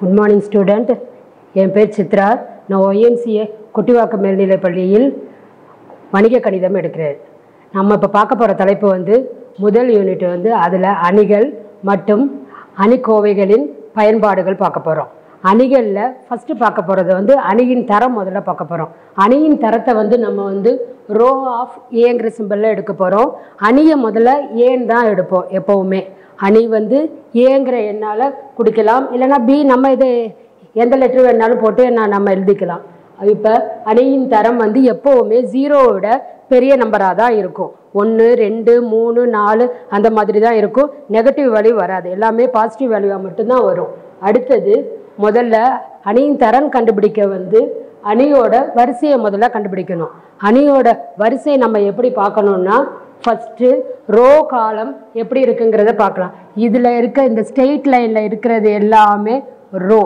good morning student என் பேர் சித்ரா நான் YMCA Kottivakkam மேல்நிலைப் பள்ளியில் வணிக கணிதம் எடுக்கிறேன் நம்ம இப்போ பார்க்க போகிற தலைப்பு வந்து முதல் யூனிட் வந்து அதில் அணிகள் மற்றும் அணிக்கோவைகளின் பயன்பாடுகள் பார்க்க போகிறோம் அணிகளில் ஃபஸ்ட்டு பார்க்க போகிறது வந்து அணியின் தரம் முதல்ல பார்க்க போகிறோம் அணியின் தரத்தை வந்து நம்ம வந்து ரோ ஆஃப் ஏங்கிற சிம்பிளில் எடுக்க போகிறோம் அணியை முதல்ல ஏன் தான் எடுப்போம் எப்போவுமே அணி வந்து ஏங்கிற எண்ணால் குடிக்கலாம் இல்லைன்னா பி நம்ம இது எந்த லெட்டர் வேணாலும் போட்டு நான் நம்ம எழுதிக்கலாம் இப்போ அணியின் தரம் வந்து எப்போவுமே ஜீரோவோட பெரிய நம்பராக தான் இருக்கும் ஒன்று ரெண்டு மூணு நாலு அந்த மாதிரி தான் இருக்கும் நெகட்டிவ் வேல்யூ வராது எல்லாமே பாசிட்டிவ் வேல்யூவாக மட்டும்தான் வரும் அடுத்தது முதல்ல அணியின் தரம் கண்டுபிடிக்க வந்து அணியோட வரிசையை முதல்ல கண்டுபிடிக்கணும் அணியோட வரிசையை நம்ம எப்படி பார்க்கணும்னா ஃபஸ்ட்டு ரோ காலம் எப்படி இருக்குங்கிறத பார்க்கலாம் இதில் இருக்க இந்த ஸ்ட்ரெயிட் லைனில் இருக்கிறது எல்லாமே ரோ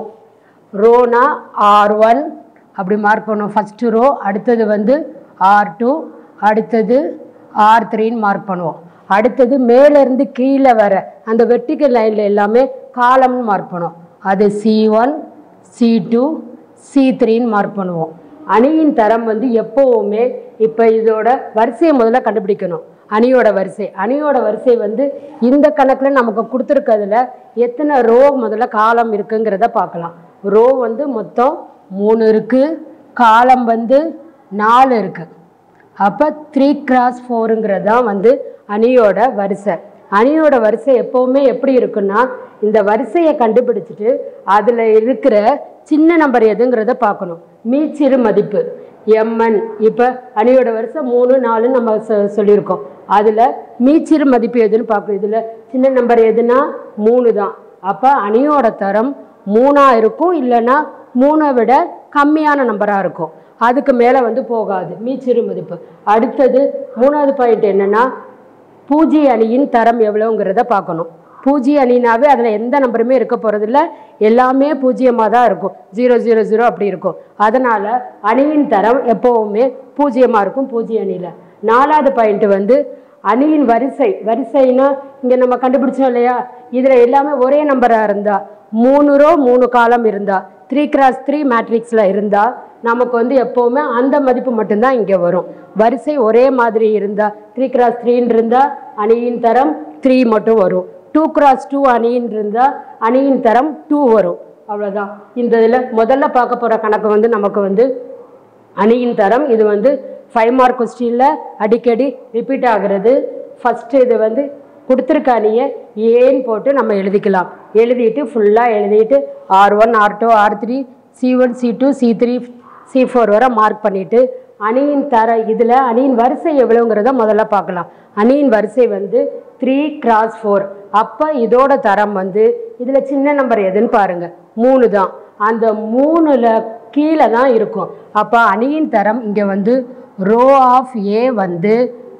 ரோனா ஆர் ஒன் அப்படி மார்க் பண்ணுவோம் ஃபஸ்ட்டு ரோ அடுத்தது வந்து ஆர் டூ அடுத்தது ஆர் த்ரீன்னு மார்க் பண்ணுவோம் அடுத்தது மேலேருந்து கீழே வர அந்த வெர்டிக்கல் லைனில் எல்லாமே காலம்னு மார்க் பண்ணுவோம் அது C one C two C த்ரீன்னு மார்க் பண்ணுவோம் அணியின் தரம் வந்து எப்போவுமே இப்போ இதோட வரிசையை முதல்ல கண்டுபிடிக்கணும் அணியோட வரிசை அணியோட வரிசை வந்து இந்த கணக்கில் நமக்கு கொடுத்துருக்கிறதுல எத்தனை ரோ முதல்ல காலம் இருக்குங்கிறத பார்க்கலாம் ரோ வந்து மொத்தம் மூணு இருக்குது காலம் வந்து நாலு இருக்குது அப்போ த்ரீ கிராஸ் ஃபோருங்கிறது தான் வந்து அணியோட வரிசை அணியோட வரிசை எப்போவுமே எப்படி இருக்குன்னா இந்த வரிசையை கண்டுபிடிச்சிட்டு அதில் இருக்கிற சின்ன நம்பர் எதுங்கிறத பார்க்கணும் மீச்சிறு மதிப்பு எம்என் இப்போ அணியோட வரிசை மூணு நாலுன்னு நம்ம சொ- சொல்லியிருக்கோம் அதில் மீச்சிறு மதிப்பு எதுன்னு பார்க்கணும் இதில் சின்ன நம்பர் எதுனா மூணு தான் அப்போ அணியோட தரம் மூணாக இருக்கும் இல்லைன்னா மூணை விட கம்மியான நம்பராக இருக்கும் அதுக்கு மேலே வந்து போகாது மீச்சிறு மதிப்பு அடுத்தது மூணாவது பாயிண்ட் என்னென்னா பூஜ்ய அணியின் தரம் எவ்வளோங்கிறத பார்க்கணும் பூஜ்ய அணினாவே அதில் எந்த நம்பருமே இருக்க போகிறதில்ல எல்லாமே பூஜ்ஜியமாக தான் இருக்கும் ஜீரோ ஜீரோ ஜீரோ அப்படி இருக்கும் அதனால் அணியின் தரம் எப்போவுமே பூஜ்ஜியமாக இருக்கும் பூஜ்ய அணியில் நாலாவது பாயிண்ட் வந்து அணியின் வரிசை வரிசைனா இங்கே நம்ம கண்டுபிடிச்சோம் இல்லையா இதில் எல்லாமே ஒரே நம்பராக இருந்தால் மூணு ரோ மூணு காலம் இருந்தால் த்ரீ கிராஸ் த்ரீ மேட்ரிக்ஸில் இருந்தால் நமக்கு வந்து எப்போவுமே அந்த மதிப்பு மட்டும்தான் இங்கே வரும் வரிசை ஒரே மாதிரி இருந்தால் த்ரீ கிராஸ் த்ரீன்னு இருந்தால் அணியின் தரம் த்ரீ மட்டும் வரும் டூ கிராஸ் டூ அணின்னு இருந்தால் அணியின் தரம் டூ வரும் அவ்வளோதான் இந்த இதில் முதல்ல பார்க்க போகிற கணக்கு வந்து நமக்கு வந்து அணியின் தரம் இது வந்து ஃபைவ் மார்க் கொஸ்டினில் அடிக்கடி ரிப்பீட் ஆகிறது ஃபஸ்ட்டு இது வந்து கொடுத்துருக்க அணியை ஏன்னு போட்டு நம்ம எழுதிக்கலாம் எழுதிட்டு ஃபுல்லாக எழுதிட்டு R one R two R three C one C two C three C four வரை மார்க் பண்ணிவிட்டு அணியின் தர இதில் அணியின் வரிசை எவ்வளோங்கிறத முதல்ல பார்க்கலாம் அணியின் வரிசை வந்து த்ரீ கிராஸ் ஃபோர் அப்போ இதோட தரம் வந்து இதில் சின்ன நம்பர் எதுன்னு பாருங்கள் மூணு தான் அந்த மூணில் கீழே தான் இருக்கும் அப்போ அணியின் தரம் இங்கே வந்து ரோ ஆஃப் ஏ வந்து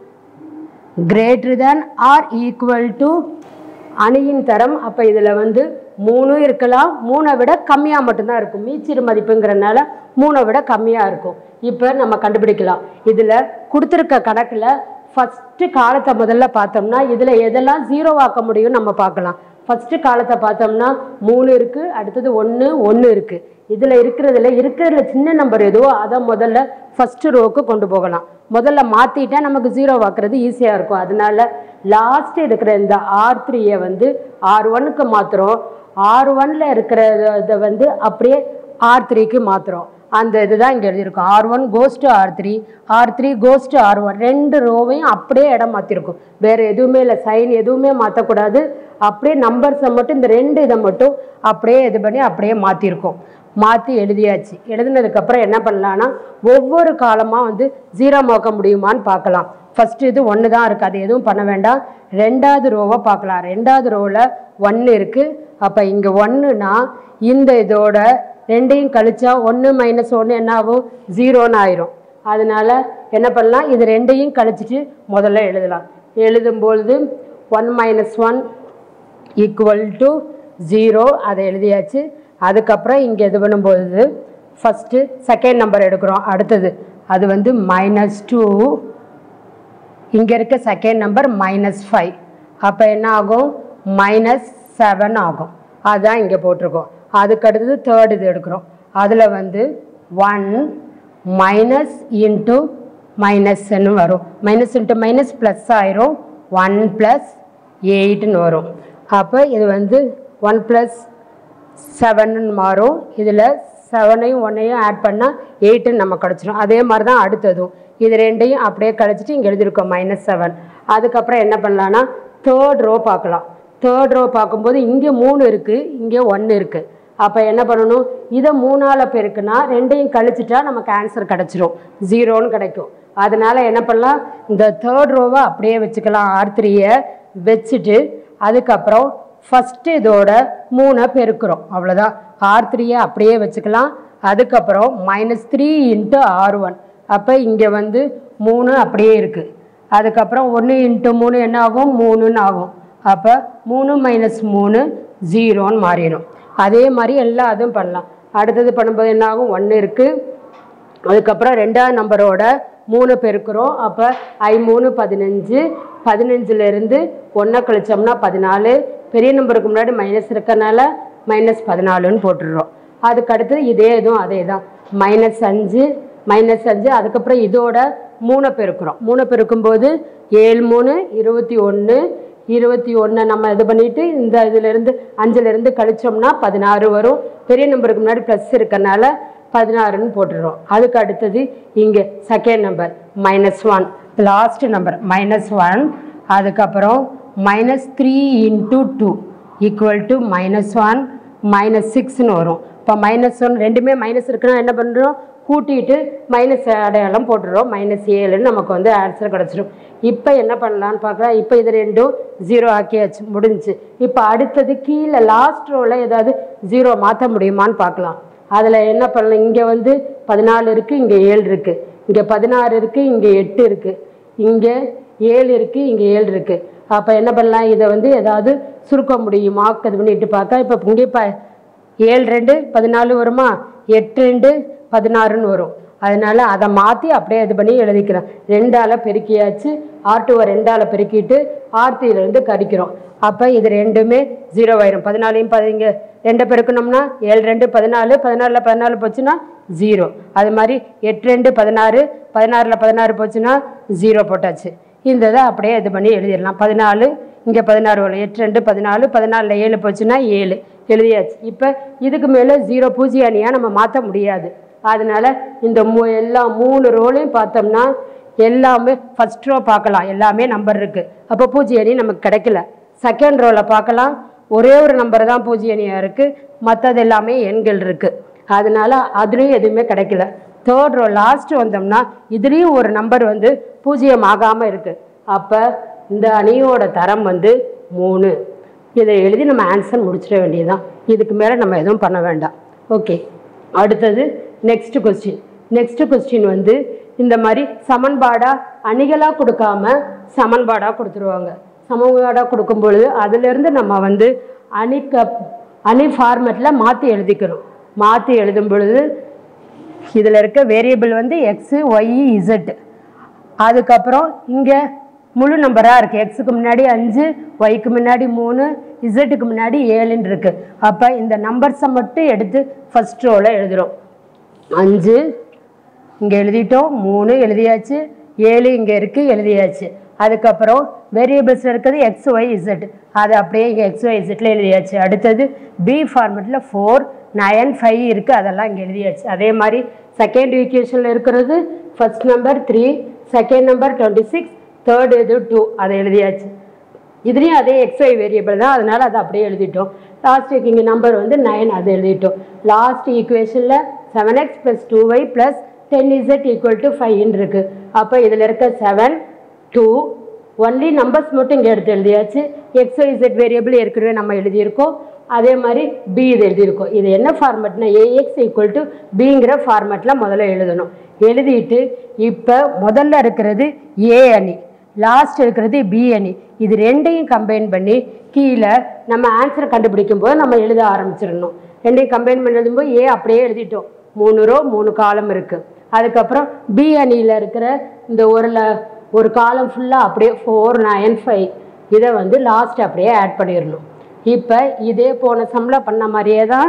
greater than or equal to அணியின் தரம் அப்போ இதில் வந்து மூணு இருக்கலாம் மூணை விட கம்மியாக மட்டும்தான் இருக்கும் மீச்சிறு மதிப்புங்கிறனால மூணை விட கம்மியாக இருக்கும் இப்போ நம்ம கண்டுபிடிக்கலாம் இதில் கொடுத்துருக்க கணக்கில் ஃபஸ்ட்டு காலத்தை முதல்ல பார்த்தோம்னா இதில் எதெல்லாம் ஜீரோ ஆக்க முடியும் நம்ம பார்க்கலாம் ஃபஸ்ட்டு காலத்தை பார்த்தோம்னா மூணு இருக்குது அடுத்தது ஒன்று ஒன்று இருக்குது இதில் இருக்கிறதுல இருக்கிறதுல சின்ன நம்பர் எதுவோ அதை முதல்ல ஃபஸ்ட்டு ரோவுக்கு கொண்டு போகலாம் முதல்ல மாற்றிட்டா நமக்கு ஜீரோ ஆக்குறது ஈஸியாக இருக்கும் அதனால லாஸ்ட் இருக்கிற இந்த ஆர் த்ரீயை வந்து ஆர் ஒன்னுக்கு மாற்றுறோம் ஆர் ஒன்ல இருக்கிற இதை வந்து அப்படியே ஆர் த்ரீக்கு மாற்றுறோம் அந்த இதுதான் இங்கே எழுதியிருக்கும் R one goes to R three R three goes to R one ரெண்டு ரோவையும் அப்படியே இடம் மாற்றிருக்கும் வேறு எதுவுமே இல்லை சைன் எதுவுமே மாற்றக்கூடாது அப்படியே நம்பர்ஸை மட்டும் இந்த ரெண்டு இதை மட்டும் அப்படியே இது பண்ணி அப்படியே மாற்றிருக்கோம் மாற்றி எழுதியாச்சு எழுதுனதுக்கப்புறம் என்ன பண்ணலான்னா ஒவ்வொரு காலமாக வந்து ஜீரோ மாக்க முடியுமான்னு பார்க்கலாம் ஃபஸ்ட்டு இது ஒன்று தான் இருக்குது அது எதுவும் பண்ண வேண்டாம் ரெண்டாவது ரோவை பார்க்கலாம் ரெண்டாவது ரோவில் ஒன்று இருக்குது அப்போ இங்கே ஒன்றுனா இந்த இதோட ரெண்டையும் கழிச்சா ஒன்று மைனஸ் ஒன்று என்ன ஆகும் ஜீரோன்னு ஆயிரும் அதனால என்ன பண்ணலாம் இது ரெண்டையும் கழிச்சிட்டு முதல்ல எழுதலாம் எழுதும்பொழுது one minus one equal to zero அதை எழுதியாச்சு அதுக்கப்புறம் இங்கே இது பண்ணும்போது ஃபஸ்ட்டு செகண்ட் நம்பர் எடுக்கிறோம் அடுத்தது அது வந்து மைனஸ் டூ இங்கே இருக்க செகண்ட் நம்பர் மைனஸ் ஃபைவ் அப்போ என்ன ஆகும் மைனஸ் செவன் ஆகும் அதுதான் இங்கே போட்டிருக்கோம் அதுக்கு அடுத்தது தேர்ட் இது எடுக்கிறோம் அதில் வந்து ஒன் மைனஸ் இன்ட்டு மைனஸ்ன்னு வரும் மைனஸ் இன்ட்டு மைனஸ் ப்ளஸ் ஆயிரும் ஒன் ப்ளஸ் எயிட்னு வரும் அப்போ இது வந்து ஒன் ப்ளஸ் செவன்னு மாறும் இதில் செவனையும் ஒன்னையும் ஆட் பண்ணால் எயிட்டுன்னு நம்ம கிடச்சிரும் அதே மாதிரி தான் அடுத்ததும் இது ரெண்டையும் அப்படியே கழிச்சிட்டு இங்கே எழுதியிருக்கோம் மைனஸ் செவன் அதுக்கப்புறம் என்ன பண்ணலான்னா தேர்ட் ரோ பார்க்கலாம் தேர்ட் ரோ பார்க்கும்போது இங்கே மூணு இருக்குது இங்கே ஒன்று இருக்குது அப்போ என்ன பண்ணணும் இதை மூணால் பெருக்குனா ரெண்டையும் கழிச்சிட்டா நமக்கு ஆன்சர் கிடச்சிரும் ஜீரோன்னு கிடைக்கும் அதனால என்ன பண்ணலாம் இந்த தேர்ட் ரோவை அப்படியே வச்சுக்கலாம் ஆர் த்ரீயை வச்சுட்டு அதுக்கப்புறம் ஃபஸ்ட்டு இதோட மூணை பெருக்கிறோம் அவ்வளோதான் ஆர் த்ரீயை அப்படியே வச்சுக்கலாம் அதுக்கப்புறம் minus three into R one அப்போ இங்கே வந்து மூணு அப்படியே இருக்குது அதுக்கப்புறம் ஒன்று இன்ட்டு மூணு என்ன ஆகும் மூணுன்னு ஆகும் அப்போ மூணு மைனஸ் மூணு ஜீரோன்னு மாறிடும் அதே மாதிரி எல்லா இதுவும் பண்ணலாம் அடுத்தது பண்ணும்போது என்ன ஆகும் ஒன்று இருக்குது அதுக்கப்புறம் ரெண்டாவது நம்பரோட மூணு பெருக்கிறோம் அப்போ ஐ மூணு பதினஞ்சு பதினஞ்சுலேருந்து ஒன்றை கழிச்சோம்னா பதினாலு பெரிய நம்பருக்கு முன்னாடி மைனஸ் இருக்கறனால மைனஸ் பதினாலுன்னு போட்டுடுறோம் அதுக்கு அடுத்தது இதே இதுவும் அதே தான் மைனஸ் அஞ்சு மைனஸ் அஞ்சு அதுக்கப்புறம் இதோட மூணை பெருக்கிறோம் மூணை பெருக்கும்போது ஏழு மூணு இருபத்தி ஒன்று இருபத்தி ஒன்றை நம்ம இது பண்ணிட்டு இந்த இதுலேருந்து அஞ்சுலேருந்து கழிச்சோம்னா பதினாறு வரும் பெரிய நம்பருக்கு முன்னாடி ப்ளஸ் இருக்கறனால பதினாறுன்னு போட்டுடுறோம் அதுக்கு அடுத்தது இங்கே second number minus one last number minus one அதுக்கப்புறம் minus three into two equal to minus one minus சிக்ஸ்னு வரும் இப்போ மைனஸ் ஒன் ரெண்டுமே மைனஸ் இருக்குன்னா என்ன பண்ணுறோம் கூட்டிட்டு மைனஸ் அடையாளம் போட்டுடுறோம் மைனஸ் ஏழுன்னு நமக்கு வந்து ஆன்சர் கிடச்சிரும் இப்போ என்ன பண்ணலான்னு பார்க்கலாம் இப்போ இது ரெண்டும் ஜீரோ ஆக்கியாச்சு முடிஞ்சுச்சு இப்போ அடுத்தது கீழே லாஸ்ட் ரோவில் ஏதாவது ஜீரோ மாற்ற முடியுமான்னு பார்க்கலாம் அதில் என்ன பண்ணலாம் இங்கே வந்து பதினாலு இருக்குது இங்கே ஏழு இருக்குது இங்கே பதினாறு இருக்குது இங்கே எட்டு இருக்குது இங்கே ஏழு இருக்குது இங்கே ஏழு இருக்குது அப்போ என்ன பண்ணலாம் இதை வந்து ஏதாவது சுருக்க முடியுமா இது பண்ணிட்டு பார்க்க இப்போ இங்கே ப ஏழு ரெண்டு பதினாலு வருமா எட்டு ரெண்டு பதினாறுன்னு வரும் அதனால அதை மாற்றி அப்படியே இது பண்ணி எழுதிக்கிறோம் ரெண்டால் பெருக்கியாச்சு ஆர் டூவை ரெண்டால் பெருக்கிட்டு ஆர்த்தியிலேருந்து கடிக்கிறோம் அப்போ இது ரெண்டுமே ஜீரோ ஆயிரும் பதினாலையும் பதிங்க ரெண்டை பெருக்கணும்னா ஏழு ரெண்டு பதினாலு பதினாலில் பதினாலு போச்சுன்னா ஜீரோ அது மாதிரி எட்டு ரெண்டு பதினாறு பதினாறில் பதினாறு போச்சுன்னா ஜீரோ போட்டாச்சு இந்த இதை அப்படியே இது பண்ணி எழுதிடலாம் பதினாலு இங்கே பதினாறு வரும் எட்டு ரெண்டு பதினாலு பதினாலில் ஏழு போச்சுன்னா ஏழு எழுதியாச்சு இப்போ இதுக்கு மேலே ஜீரோ பூஜ்ஜிய அணியாக நம்ம மாற்ற முடியாது அதனால இந்த மூ எல்லா மூணு ரோலையும் பார்த்தோம்னா எல்லாமே ஃபர்ஸ்ட் ரோ பார்க்கலாம் எல்லாமே நம்பர் இருக்குது அப்போ பூஜ்ஜிய அணி நமக்கு கிடைக்கல செகண்ட் ரோவில் பார்க்கலாம் ஒரே ஒரு நம்பர் தான் பூஜ்ஜிய அணியாக இருக்குது மற்றது எல்லாமே எண்கள் இருக்குது அதனால அதுலேயும் எதுவுமே கிடைக்கல தேர்ட் ரோ லாஸ்ட் வந்தோம்னா இதுலேயும் ஒரு நம்பர் வந்து பூஜ்ஜியம் ஆகாமல் இருக்குது அப்போ இந்த அணியோட தரம் வந்து மூணு இதை எழுதி நம்ம ஆன்சர் முடிச்சிட வேண்டியதுதான் இதுக்கு மேலே நம்ம எதுவும் பண்ண வேண்டாம் ஓகே அடுத்தது நெக்ஸ்ட் கொஸ்டின் நெக்ஸ்ட் கொஸ்டின் வந்து இந்த மாதிரி சமன்பாடாக அணிகளாக கொடுக்காம சமன்பாடாக கொடுத்துருவாங்க சமன்பாடாக கொடுக்கும் பொழுது அதிலிருந்து நம்ம வந்து அணிக்க அணி ஃபார்மேட்டில் மாற்றி எழுதிக்கணும் மாற்றி எழுதும் பொழுது இதில் இருக்க வேரியபிள் வந்து எக்ஸு ஒய் இசட் அதுக்கப்புறம் இங்கே முழு நம்பராக இருக்குது எக்ஸுக்கு முன்னாடி அஞ்சு ஒய்க்கு முன்னாடி மூணு இசட்டுக்கு முன்னாடி ஏழுன்னு இருக்குது அப்போ இந்த நம்பர்ஸை மட்டும் எடுத்து ஃபஸ்ட் ரோவில் எழுதுகிறோம் அஞ்சு இங்கே எழுதிட்டோம் மூணு எழுதியாச்சு ஏழு இங்கே இருக்குது எழுதியாச்சு அதுக்கப்புறம் வேரியபிள்ஸில் இருக்கிறது எக்ஸ் ஒய் இசட் அது அப்படியே இங்கே எக்ஸ் ஒய் இசட்டில் எழுதியாச்சு அடுத்தது பி ஃபார்மெட்டில் ஃபோர் நயன் ஃபைவ் இருக்குது அதெல்லாம் இங்கே எழுதியாச்சு அதே மாதிரி செகண்ட் ஈக்குவேஷனில் இருக்கிறது first number three second number twenty six third இது டூ அதை எழுதியாச்சு இதுலேயும் அதே எக்ஸ்ஒய் வேரியபிள் தான் அதனால அதை அப்படியே எழுதிட்டோம் லாஸ்ட் இங்கே நம்பர் வந்து நைன் அதை எழுதிட்டோம் லாஸ்ட் ஈக்குவேஷனில் seven X plus two Y plus ten Z equal to ஃபைவ்னு இருக்குது அப்போ இதில் இருக்க செவன் டூ ஒன்லி நம்பர்ஸ் மட்டும் இங்கே எடுத்து எழுதியாச்சு எக்ஸ்ஒய் இசட் வேரியபிள் ஏற்கனவே நம்ம எழுதியிருக்கோம் அதே மாதிரி பி இது எழுதியிருக்கோம் இது என்ன ஃபார்மேட்னா ஏஎக்ஸ் ஈக்குவல் டு பிங்கிற ஃபார்மேட்டில் முதல்ல எழுதணும் எழுதிட்டு இப்போ முதல்ல இருக்கிறது ஏ அணி லாஸ்ட் இருக்கிறது பி அணி இது ரெண்டையும் கம்பைன் பண்ணி கீழே நம்ம ஆன்சரை கண்டுபிடிக்கும் போது நம்ம எழுத ஆரம்பிச்சிடணும் ரெண்டையும் கம்பைன் பண்ணி எழுதும்போது ஏ அப்படியே எழுதிட்டோம் மூணு ரோ மூணு காலம் இருக்குது அதுக்கப்புறம் பி அணியில் இருக்கிற இந்த ஒரு ல ஒரு காலம் ஃபுல்லாக அப்படியே ஃபோர் நைன் ஃபைவ் இதை வந்து லாஸ்ட் அப்படியே ஆட் பண்ணிடணும் இப்போ இதே போன சம்மில் பண்ண மாதிரியே தான்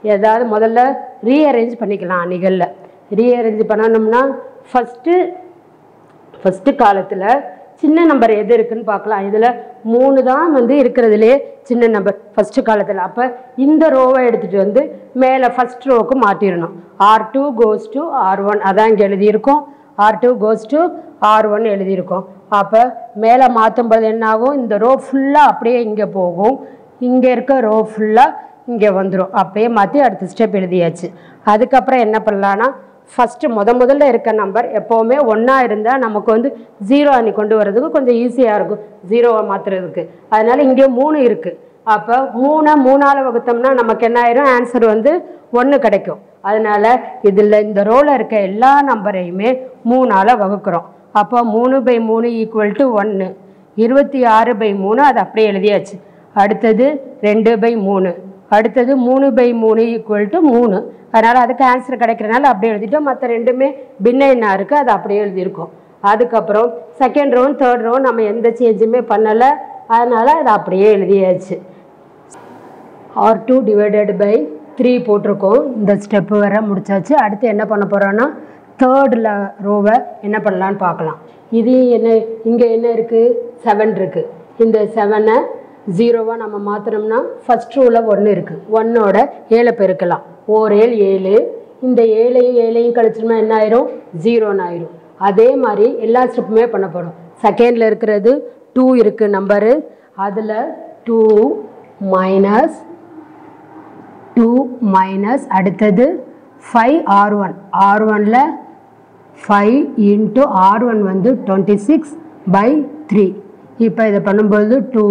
ஏதாவது முதல்ல ரீஅரேஞ்ச் பண்ணிக்கலாம் அணிகளில் ரீஅரேஞ்ச் பண்ணணும்னா ஃபஸ்ட்டு ஃபஸ்ட்டு காலத்தில் சின்ன நம்பர் எது இருக்குன்னு பார்க்கலாம் இதில் மூணு தான் வந்து இருக்கிறதுலே சின்ன நம்பர் ஃபஸ்ட்டு காலத்தில் அப்போ இந்த ரோவை எடுத்துகிட்டு வந்து மேலே ஃபஸ்ட் ரோவுக்கு மாற்றிடணும் R two goes to R one அதான் இங்கே எழுதியிருக்கோம் R two goes to R one எழுதியிருக்கோம் அப்போ மேலே மாற்றும்போது என்ன ஆகும் இந்த ரோ ஃபுல்லாக அப்படியே இங்கே போகும் இங்கே இருக்க ரோ ஃபுல்லாக இங்கே வந்துடும் அப்படியே மாற்றி அடுத்த ஸ்டெப் எழுதியாச்சு அதுக்கப்புறம் என்ன பண்ணலான்னா ஃபஸ்ட்டு முத முதல்ல இருக்க நம்பர் எப்போவுமே ஒன்றா இருந்தால் நமக்கு வந்து ஜீரோ அணி கொண்டு வர்றதுக்கு கொஞ்சம் ஈஸியாக இருக்கும் ஜீரோவை மாற்றுறதுக்கு அதனால் இங்கே மூணு இருக்குது அப்போ மூணை மூணால் வகுத்தோம்னா நமக்கு என்ன ஆயிரும் ஆன்சர் வந்து ஒன்று கிடைக்கும் அதனால் இதில் இந்த ரோவில் இருக்க எல்லா நம்பரையுமே மூணால் வகுக்கிறோம் அப்போ மூணு பை மூணு ஈக்குவல் டு ஒன்று இருபத்தி ஆறு பை மூணு அது அப்படியே எழுதியாச்சு அடுத்தது ரெண்டு பை மூணு அடுத்தது மூணு பை மூணு ஈக்குவல் டு மூணு அதனால் அதுக்கு ஆன்சர் கிடைக்கிறனால அப்படியே எழுதிட்டோம் மற்ற ரெண்டுமே பின்ன என்ன இருக்குது அது அப்படியே எழுதியிருக்கோம் அதுக்கப்புறம் செகண்ட் ரவுண்ட் தேர்ட் ரவுண்ட் நம்ம எந்த சேஞ்சுமே பண்ணலை அதனால் அதை அப்படியே எழுதியாச்சு R two divided by three போட்டிருக்கோம் இந்த ஸ்டெப்பு வர முடிச்சாச்சு அடுத்து என்ன பண்ண போகிறோன்னா தேர்டில் ரோவை என்ன பண்ணலான்னு பார்க்கலாம் இது என்ன இங்கே என்ன இருக்குது செவன் இருக்குது இந்த செவனை ஜீரோவாக நம்ம மாற்றினோம்னா ஃபஸ்ட் ரோவில் ஒன்று இருக்குது ஒன்னோட ஏழை பெருக்கலாம் ஓர் ஏழு ஏழு இந்த ஏழையும் ஏழையும் கழிச்சோம்னா என்ன ஆயிரும் ஜீரோன்னு ஆயிரும் அதே மாதிரி எல்லா ஸ்டெப்புமே பண்ண போகிறோம் செகண்டில் இருக்கிறது டூ இருக்குது நம்பரு அதில் டூ மைனஸ் டூ மைனஸ் அடுத்தது ஃபைவ் ஆர் ஒன் ஆர் ஒனில் ஃபைவ் இன்ட்டு ஆர் ஒன் வந்து டுவெண்ட்டி சிக்ஸ் பை த்ரீ இப்போ இதை பண்ணும்போது டூ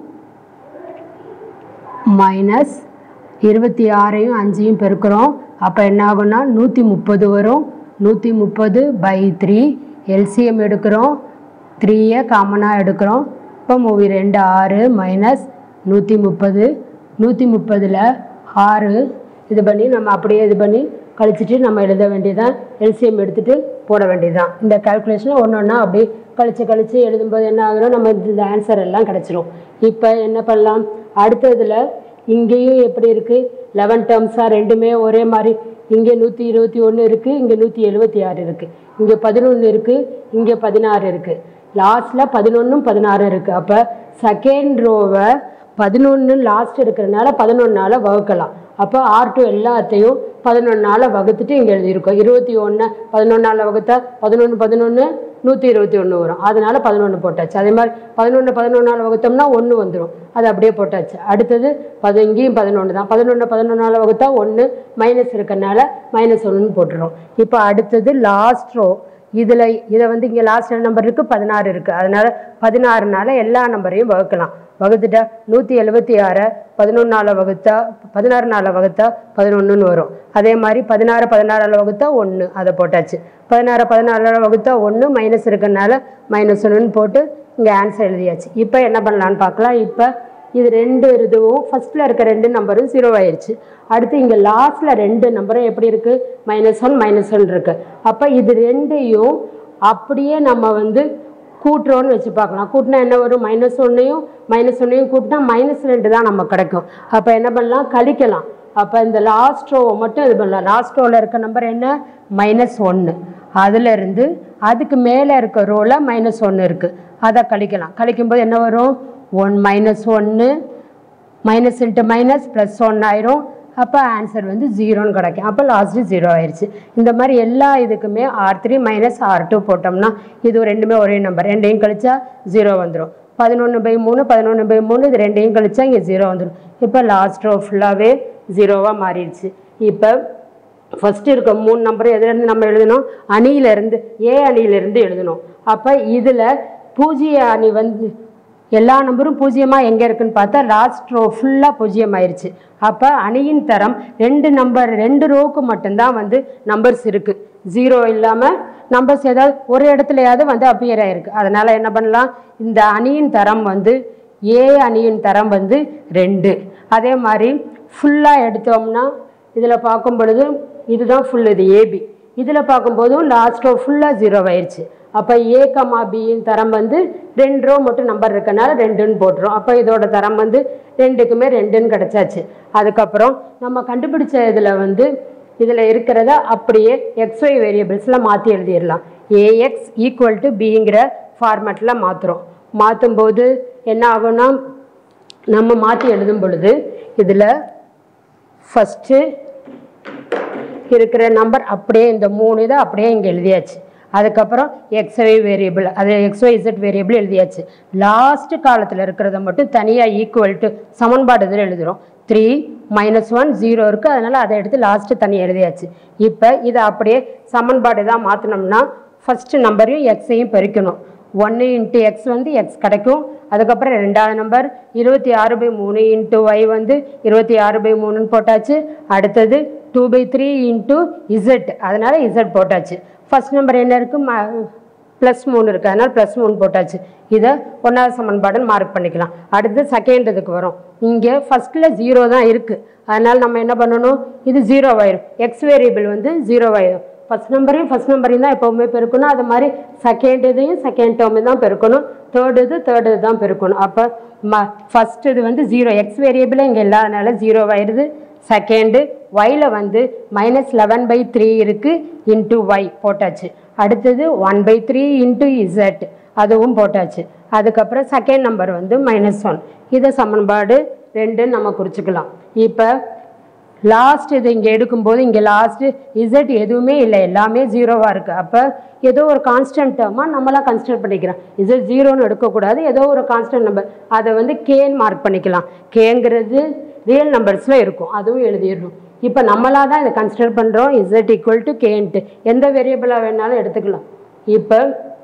மைனஸ் இருபத்தி ஆறையும் அஞ்சையும் பெருக்கிறோம் அப்போ என்ன ஆகும்னா நூற்றி முப்பது வரும் நூற்றி முப்பது பை த்ரீ எல்சிஎம் எடுக்கிறோம் த்ரீயை காமனாக எடுக்கிறோம் இப்போ மூவி ரெண்டு ஆறு மைனஸ் நூற்றி முப்பது நூற்றி முப்பதில் ஆறு இது பண்ணி நம்ம அப்படியே இது பண்ணி கழிச்சிட்டு நம்ம எழுத வேண்டியதான் எல்சிஎம் எடுத்துகிட்டு போட வேண்டியதுதான் இந்த கால்குலேஷனை ஒன்று ஒன்றா அப்படியே கழிச்சு கழிச்சு எழுதும்போது என்ன ஆகிரும் நம்ம இந்த ஆன்சர் எல்லாம் கிடச்சிரும் இப்போ என்ன பண்ணலாம் அடுத்ததில் இங்கேயும் எப்படி இருக்குது லெவன் டேர்ம்ஸாக ரெண்டுமே ஒரே மாதிரி இங்கே நூற்றி இருபத்தி ஒன்று இருக்குது இங்கே நூற்றி எழுபத்தி ஆறு இருக்குது இங்கே பதினொன்று இருக்குது இங்கே பதினாறு இருக்குது லாஸ்ட்டில் பதினொன்றும் பதினாறும் இருக்குது அப்போ செகண்ட் ரோவை பதினொன்று லாஸ்ட் இருக்கிறதுனால பதினொன்றால் வகுக்கலாம் அப்போ ஆர் டூ எல்லாத்தையும் பதினொன்றால் வகுத்துட்டு இங்கே எழுதியிருக்கோம் இருபத்தி ஒன்று பதினொன்றால் வகுத்தா பதினொன்று பதினொன்று நூற்றி இருபத்தி ஒன்று வரும் அதனால பதினொன்று போட்டாச்சு அதே மாதிரி பதினொன்று பதினொன்றால் வகுத்தோம்னா ஒன்று வந்துடும் அது அப்படியே போட்டாச்சு அடுத்தது பது இங்கேயும் பதினொன்று தான் பதினொன்று பதினொன்றால் வகுத்தா ஒன்று மைனஸ் இருக்கறனால மைனஸ் ஒன்றுன்னு போட்டுரும் இப்போ அடுத்தது லாஸ்ட் ரோ இதில் இதை வந்து இங்கே லாஸ்ட் நம்பர் இருக்குது பதினாறு இருக்குது அதனால் பதினாறுனால எல்லா நம்பரையும் வகுக்கலாம் வகுத்துட்டா நூற்றி எழுபத்தி ஆறை பதினொன்றால் வகுத்தா பதினாறு நாளில் வகுத்தா பதினொன்றுன்னு வரும் அதே மாதிரி பதினாறு பதினாறால் வகுத்தா ஒன்று அதை போட்டாச்சு பதினாறு பதினாறால் வகுத்தா ஒன்று மைனஸ் இருக்கறனால மைனஸ் ஒன்றுன்னு போட்டு இங்கே ஆன்சர் எழுதியாச்சு இப்போ என்ன பண்ணலான்னு பார்க்கலாம் இப்போ இது ரெண்டு இதுவும் ஃபஸ்ட்டில் இருக்க ரெண்டு நம்பரும் ஜீரோ ஆயிடுச்சு அடுத்து இங்கே லாஸ்ட்டில் ரெண்டு நம்பரும் எப்படி இருக்குது மைனஸ் ஒன் மைனஸ் ஒன் இருக்குது அப்போ இது ரெண்டையும் அப்படியே நம்ம வந்து கூட்டுறோன்னு வச்சு பார்க்கலாம் கூட்டினா என்ன வரும் மைனஸ் ஒன்றையும் மைனஸ் ஒன்றையும் கூட்டினா மைனஸ் ரெண்டு தான் நமக்கு கிடைக்கும் அப்போ என்ன பண்ணலாம் கழிக்கலாம் அப்போ இந்த லாஸ்ட் ரோவை மட்டும் இது பண்ணலாம் லாஸ்ட் ரோவில் இருக்க நம்பர் என்ன மைனஸ் ஒன்று அதிலிருந்து அதுக்கு மேலே இருக்க ரோவில் மைனஸ் ஒன்று இருக்குது அதை கழிக்கலாம் கழிக்கும்போது என்ன வரும் ஒன் மைனஸ் ஒன்று minus into minus plus one ஆயிரும் அப்போ ஆன்சர் வந்து ஜீரோன்னு கிடைக்கும் அப்போ லாஸ்ட்டு ஜீரோ ஆயிடுச்சு இந்த மாதிரி எல்லா இதுக்குமே R three minus R two போட்டோம்னா இது ரெண்டுமே ஒரே நம்பர் ரெண்டையும் கழிச்சா ஜீரோ வந்துடும் பதினொன்று பை மூணு பதினொன்று பை மூணு இது ரெண்டையும் கழிச்சா இங்கே ஜீரோ வந்துடும் இப்போ லாஸ்ட் ரோ ஃபுல்லாகவே ஜீரோவாக மாறிடுச்சு இப்போ ஃபஸ்ட்டு இருக்க மூணு நம்பரும் எதுலேருந்து நம்ம எழுதணும் அணியிலேருந்து ஏ அணியிலேருந்து எழுதணும் அப்போ இதில் பூஜ்ஜிய அணி வந்து எல்லா நம்பரும் பூஜ்ஜியமாக எங்கே இருக்குன்னு பார்த்தா லாஸ்ட் ரோ ஃபுல்லாக பூஜ்ஜியம் ஆயிடுச்சு அப்போ அணியின் தரம் ரெண்டு நம்பர் ரெண்டு ரோவுக்கு மட்டும்தான் வந்து நம்பர்ஸ் இருக்குது ஜீரோ இல்லாமல் நம்பர்ஸ் ஏதாவது ஒரு இடத்துலையாவது வந்து அப்பியர் ஆயிருக்கு அதனால் என்ன பண்ணலாம் இந்த அணியின் தரம் வந்து ஏ அணியின் தரம் வந்து ரெண்டு அதே மாதிரி ஃபுல்லாக எடுத்தோம்னா இதில் பார்க்கும் பொழுது இதுதான் ஃபுல் இது ஏபி இதில் பார்க்கும்போதும் லாஸ்ட் ரோ ஃபுல்லாக ஜீரோ ஆயிடுச்சு அப்போ ஏ கமா பியின் தரம் வந்து ரெண்டு ரோ மட்டும் நம்பர் இருக்கனால ரெண்டுன்னு போட்டுரும் அப்போ இதோட தரம் வந்து ரெண்டுக்குமே ரெண்டுன்னு கிடச்சாச்சு அதுக்கப்புறம் நம்ம கண்டுபிடிச்ச இதில் வந்து இதில் இருக்கிறத அப்படியே எக்ஸ்ஒய் வேரியபிள்ஸில் மாற்றி எழுதிடலாம் ஏஎக்ஸ் ஈக்குவல் டு பிங்கிற ஃபார்மேட்டில் மாற்றுறோம் மாற்றும்போது என்ன ஆகும்னா நம்ம மாற்றி எழுதும் பொழுது இதில் ஃபஸ்ட்டு இருக்கிற நம்பர் அப்படியே இந்த மூணு இதை அப்படியே இங்கே எழுதியாச்சு அதுக்கப்புறம் எக்ஸ்ஒய் வேரியபிள் அது எக்ஸ்ஒய் இசட் வேரியபிள் எழுதியாச்சு லாஸ்ட் காலத்தில் இருக்கிறத மட்டும் தனியாக ஈக்குவல் டு சமன்பாடு இதில் எழுதுகிறோம் த்ரீ மைனஸ் ஒன் ஜீரோ இருக்குது அதனால் அதை எடுத்து லாஸ்ட்டு தனியாக எழுதியாச்சு இப்போ இதை அப்படியே சமன்பாடு தான் மாற்றினோம்னா ஃபஸ்ட்டு நம்பரையும் எக்ஸையும் பெருக்கணும் ஒன்று இன்ட்டு எக்ஸ் வந்து எக்ஸ் கிடைக்கும் அதுக்கப்புறம் ரெண்டாவது நம்பர் இருபத்தி ஆறு பை மூணு இன்ட்டு ஒய் வந்து இருபத்தி ஆறு பை மூணுன்னு போட்டாச்சு அடுத்தது two by three into Z அதனால் இசட் போட்டாச்சு ஃபர்ஸ்ட் நம்பர் என்ன இருக்குது ப்ளஸ் மூணு இருக்குது அதனால் ப்ளஸ் மூணு போட்டாச்சு இதை ஒன்றாவது சமன்பாடுன்னு மார்க் பண்ணிக்கலாம் அடுத்து செகண்ட் இதுக்கு வரும் இங்கே ஃபஸ்ட்டில் ஜீரோ தான் இருக்குது அதனால் நம்ம என்ன பண்ணணும் இது ஜீரோ ஆயிரும் எக்ஸ் வேரியபிள் வந்து ஜீரோ ஆயிரும் ஃபஸ்ட் நம்பரையும் ஃபஸ்ட் நம்பரையும் தான் எப்போவுமே பெருக்கணும் அது மாதிரி செகண்ட் இதையும் செகண்ட் டேர்மு தான் பெருக்கணும் தேர்ட் இது தேர்ட் இது தான் பெருக்கணும் அப்போ ம ஃபஸ்ட் இது வந்து ஜீரோ எக்ஸ் வேரியபிள் இங்கே இல்லாதனால ஜீரோ ஆயிடுது செகண்டு ஒயில் வந்து மைனஸ் லெவன் பை த்ரீ இருக்குது இன்ட்டு ஒய் போட்டாச்சு அடுத்தது one by three into Z அதுவும் போட்டாச்சு அதுக்கப்புறம் செகண்ட் நம்பர் வந்து மைனஸ் ஒன் இதை சமன்பாடு ரெண்டுன்னு நம்ம குறிச்சிக்கலாம் இப்போ லாஸ்ட் இது இங்கே எடுக்கும்போது இங்கே லாஸ்ட்டு இசட் எதுவுமே இல்லை எல்லாமே ஜீரோவாக இருக்குது அப்போ ஏதோ ஒரு கான்ஸ்டன்ட் டேர்மாக நம்மளாம் கன்சிடர் பண்ணிக்கிறோம் இசட் ஜீரோன்னு எடுக்கக்கூடாது ஏதோ ஒரு கான்ஸ்டன்ட் நம்பர் அதை வந்து கேன்னு மார்க் பண்ணிக்கலாம் கேங்கிறது ரியல் நம்பர்ஸில் இருக்கும் அதுவும் எழுதிடணும் இப்போ நம்மளாக தான் இதை கன்சிடர் பண்ணுறோம் இசட் ஈக்குவல் டு கேன்ட்டு எந்த வேரியபிளாக வேணாலும் எடுத்துக்கலாம் இப்போ